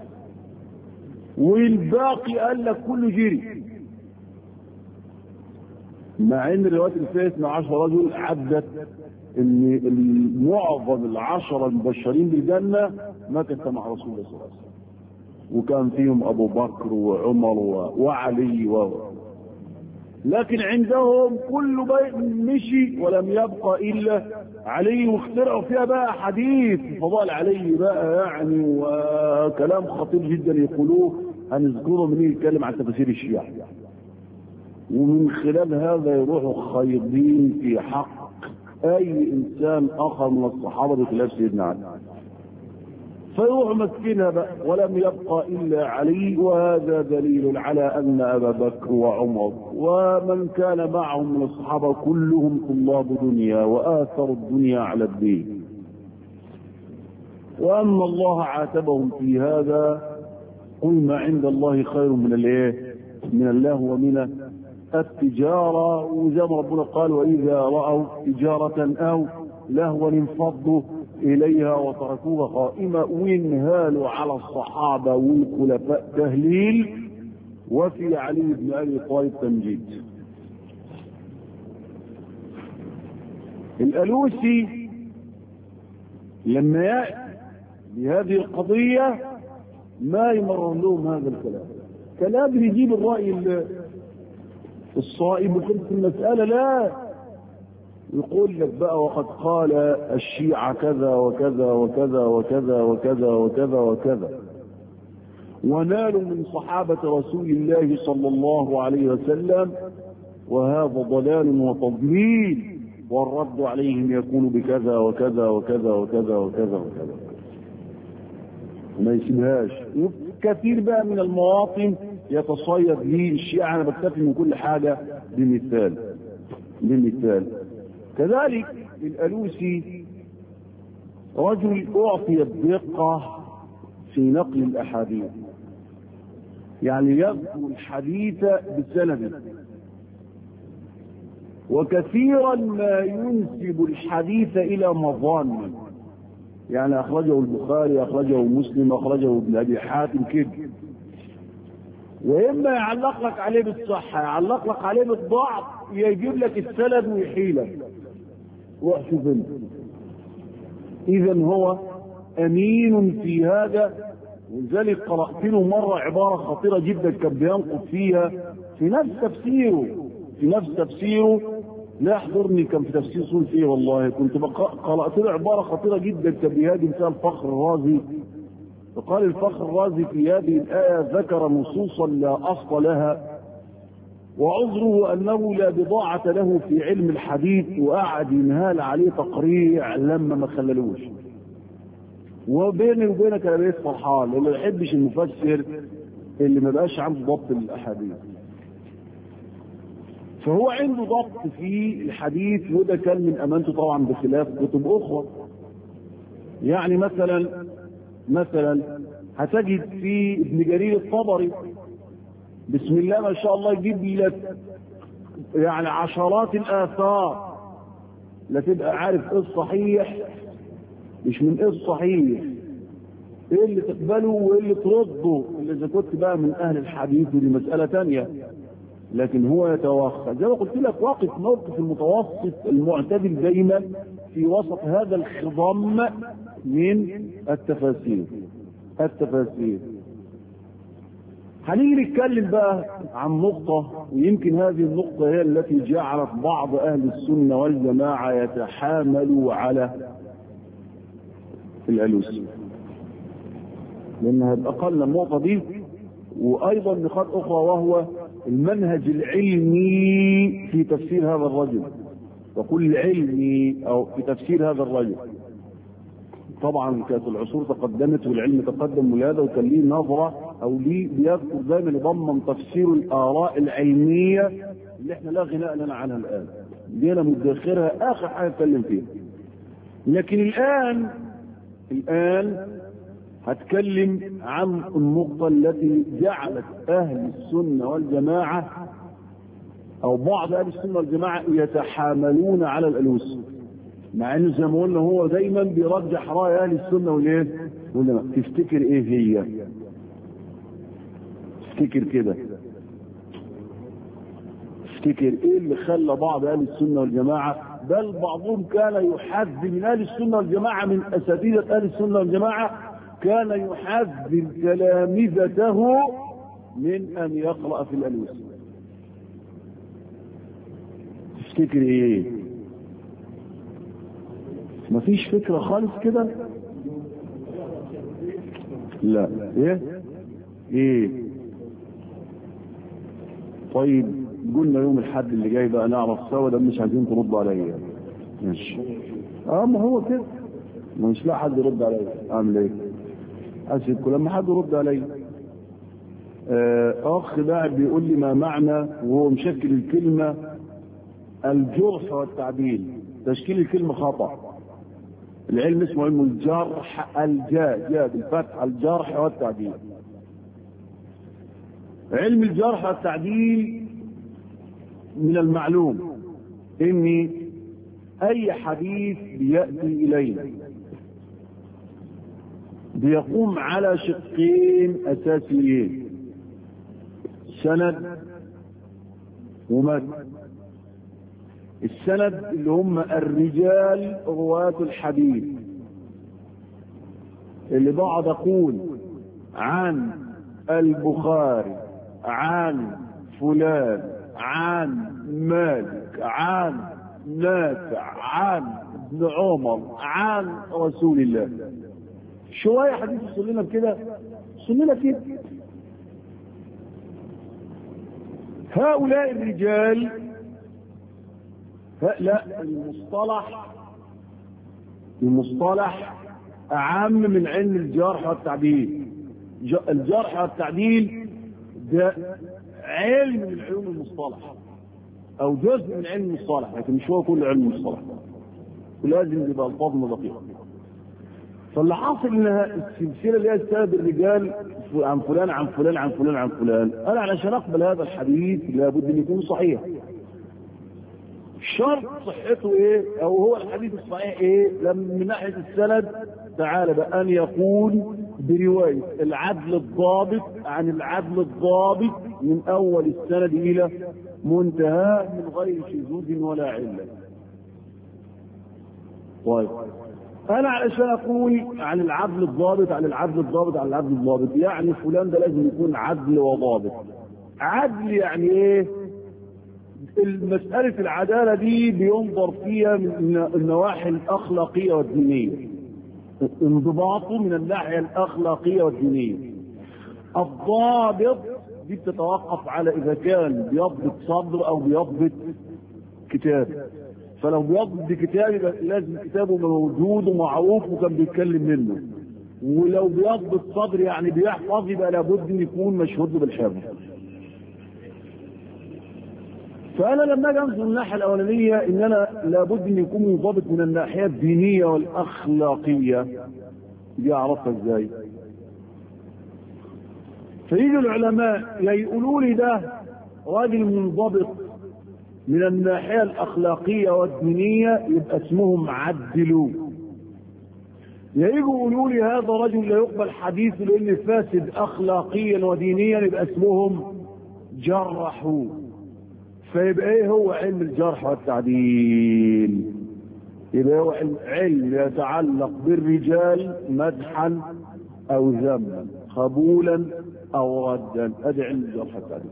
والباقي قال لك كله جري مع ان الروايات اللي فيها 12 رجل عدت ان معظم العشرة المبشرين بالجنة مكث مع رسول الله صلى الله عليه وسلم وكان فيهم ابو بكر وعمر وعلي و... لكن عندهم كل بيت مشي ولم يبقى الا علي واخترعوا فيها بقى حديث فضائل علي بقى يعني وكلام خطير جدا يقولوه هنذكره من يتكلم عن تفاسير الشيعة ومن خلال هذا يروحوا خايضين في حق اي انسان اخر من الصحابه بخلاف سيدنا علي فيروح مسكينها بقى ولم يبقى الا علي وهذا دليل على ان ابا بكر وعمر ومن كان معهم من الصحابه كلهم طلاب دنيا واثروا الدنيا على الدين وان الله عاتبهم في هذا قل ما عند الله خير من الايه من الله ومن التجاره وزي ما ربنا قال واذا راوا تجاره او لهوا انفضوا إليها وتركوها قائمة وانهالوا على الصحابة والخلفاء تهليل وفي علي بن ابي طالب تمجيد الالوسي لما ياتي بهذه القضيه ما يمرر لهم هذا الكلام كلام يجيب الراي الصائب وكل في المساله لا يقول لك بقى وقد قال الشيعة كذا وكذا وكذا وكذا وكذا وكذا وكذا ونالوا من صحابة رسول الله صلى الله عليه وسلم وهذا ضلال وتضليل والرد عليهم يكون بكذا وكذا وكذا وكذا وكذا وكذا ما يسيبهاش كثير بقى من المواطن يتصيد لي الشيعة أنا بكتفي من كل حاجة بمثال بمثال كذلك الألوسي رجل أعطي الدقة في نقل الأحاديث يعني يذكر الحديث بسنده وكثيرا ما ينسب الحديث إلى مظان يعني أخرجه البخاري أخرجه مسلم أخرجه ابن أبي حاتم كده وإما يعلق لك عليه بالصحة يعلق لك عليه بالضعف يجيب لك السند ويحيلك وشوف انت اذا هو امين في هذا ولذلك قرات له مره عباره خطيره جدا كان بينقض فيها في نفس تفسيره في نفس تفسيره لا يحضرني كان في تفسير سورة ايه والله كنت قرات له عباره خطيره جدا كان بيهاجم فيها الفخر الرازي فقال الفخر الرازي في هذه الايه ذكر نصوصا لا اصل لها وعذره انه لا بضاعة له في علم الحديث وقعد ينهال عليه تقريع لما ما خللوش وبيني وبينك انا بقيت فرحان لان ما بحبش المفسر اللي ما بقاش عنده ضبط للاحاديث فهو عنده ضبط في الحديث وده كان من امانته طبعا بخلاف كتب اخرى يعني مثلا مثلا هتجد في ابن جرير الطبري بسم الله ما شاء الله يجيب لك يعني عشرات الاثار لا تبقى عارف ايه الصحيح مش من ايه الصحيح ايه اللي تقبله وايه اللي ترده اللي اذا كنت بقى من اهل الحديث ودي مسألة تانية لكن هو يتوخى زي ما قلت لك واقف موقف المتوسط المعتدل دايما في وسط هذا الخضم من التفاسير التفاسير هنيجي نتكلم بقى عن نقطة ويمكن هذه النقطة هي التي جعلت بعض أهل السنة والجماعة يتحاملوا على الألوس لأنها أقل النقطة دي وأيضا نقاط أخرى وهو المنهج العلمي في تفسير هذا الرجل وكل علمي أو في تفسير هذا الرجل طبعا كانت العصور تقدمت والعلم تقدم ولهذا وكان ليه نظرة او ليه بيذكر دايما يضمن تفسير الاراء العلمية اللي احنا لا غناء لنا عنها الان دي انا مدخرها اخر حاجة اتكلم فيها لكن الان الان هتكلم عن النقطة التي جعلت اهل السنة والجماعة او بعض اهل السنة والجماعة يتحاملون على الالوس مع انه زي ما قلنا هو دايما بيرجح راي اهل السنه والايه؟ والجماعه تفتكر ايه هي؟ تفتكر كده تفتكر ايه اللي خلى بعض اهل السنه والجماعه بل بعضهم كان يحذر من اهل السنه والجماعه من اساتذه اهل السنه والجماعه كان يحذر تلامذته من ان يقرا في الالوس تفتكر ايه؟ مفيش فكرة خالص كده لا ايه ايه طيب قلنا يوم الحد اللي جاي بقى نعرف سوا ده مش عايزين تردوا عليا ماشي اه ما هو كده ما مش لا حد يرد عليا اعمل ايه اسيبكم لما حد يرد عليا آه اخ بقى بيقول لي ما معنى وهو مشكل الكلمه الجرح والتعديل تشكيل الكلمه خطأ العلم اسمه علم الجرح الجاء جاء بالفتح الجرح والتعديل علم الجرح والتعديل من المعلوم ان اي حديث بياتي الينا بيقوم على شقين اساسيين سند ومتن السند اللي هم الرجال رواة الحديث اللي بعض اقول عن البخاري عن فلان عن مالك عن نافع عن ابن عمر عن رسول الله شوية حديث وصلنا بكده وصلنا كده هؤلاء الرجال لا المصطلح المصطلح أعم من علم الجرح والتعديل الجرح والتعديل ده علم من علوم المصطلح أو جزء من علم المصطلح لكن مش هو كل علم المصطلح ولازم يبقى الفاظ دقيقة فاللي حاصل انها السلسله اللي هي سبب الرجال عن فلان عن فلان عن فلان عن فلان انا علشان اقبل هذا الحديث لابد ان يكون صحيح شرط صحته ايه او هو الحديث الصحيح ايه لما من ناحيه السند تعالى بقى ان يقول بروايه العدل الضابط عن العدل الضابط من اول السند الى منتهى من غير شذوذ ولا عله طيب انا علشان اقول عن العدل الضابط عن العدل الضابط عن العدل الضابط يعني فلان ده لازم يكون عدل وضابط عدل يعني ايه مسألة العدالة دي بينظر فيها من النواحي الأخلاقية والدينية انضباطه من الناحية الأخلاقية والدينية الضابط دي بتتوقف على إذا كان بيضبط صدر أو بيضبط كتاب فلو بيضبط كتاب يبقى لازم كتابه موجود ومعروف وكان بيتكلم منه ولو بيضبط صدر يعني بيحفظ يبقى لابد ان يكون مشهود بالحفظ فانا لما اجي انظر الناحيه الاولانيه ان انا لابد ان يكون منضبط من الناحيه الدينيه والاخلاقيه دي اعرفها ازاي فيجي العلماء يا يقولوا لي ده راجل منضبط من الناحيه الاخلاقيه والدينيه يبقى اسمهم عدلوا يا يجوا يقولوا لي هذا رجل لا يقبل حديثه لانه فاسد اخلاقيا ودينيا يبقى اسمهم جرحوا فيبقى ايه هو علم الجرح والتعديل يبقى هو علم يتعلق بالرجال مدحا او ذما قبولا او ردا ادي علم الجرح والتعديل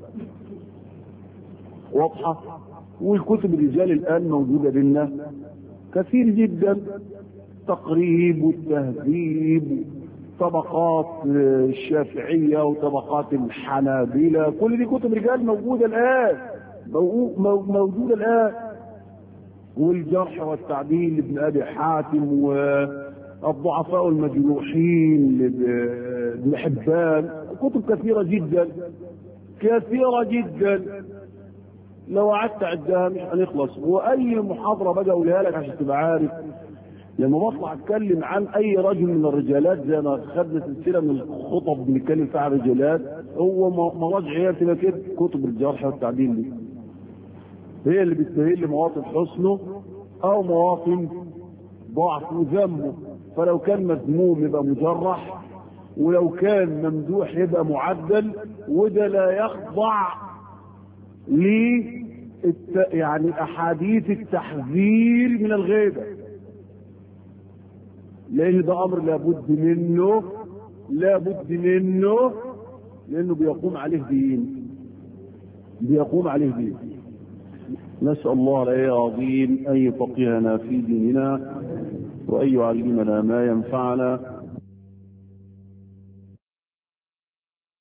واضحه والكتب الرجال الان موجوده بينا كثير جدا تقريب والتهذيب طبقات الشافعيه وطبقات الحنابله كل دي كتب رجال موجوده الان موجودة الآن والجرح والتعديل لابن أبي حاتم والضعفاء المجروحين لابن حبان كتب كثيرة جدا كثيرة جدا لو قعدت عدها مش هنخلص وأي محاضرة بقى أقولها لك عشان تبقى عارف لما بطلع اتكلم عن اي رجل من الرجالات زي ما خدنا سلسله من الخطب بنتكلم فيها عن الرجالات هو مراجع هي بتبقى كده كتب الجرح والتعديل دي هي اللي بتبين لي مواطن حسنه او مواطن ضعف وذمه فلو كان مذموم يبقى مجرح ولو كان ممدوح يبقى معدل وده لا يخضع ل يعني احاديث التحذير من الغيبه لان ده امر لابد منه لابد منه لانه بيقوم عليه دين بيقوم عليه دين نسأل الله العلي العظيم أن يفقهنا في ديننا وأن يعلمنا ما ينفعنا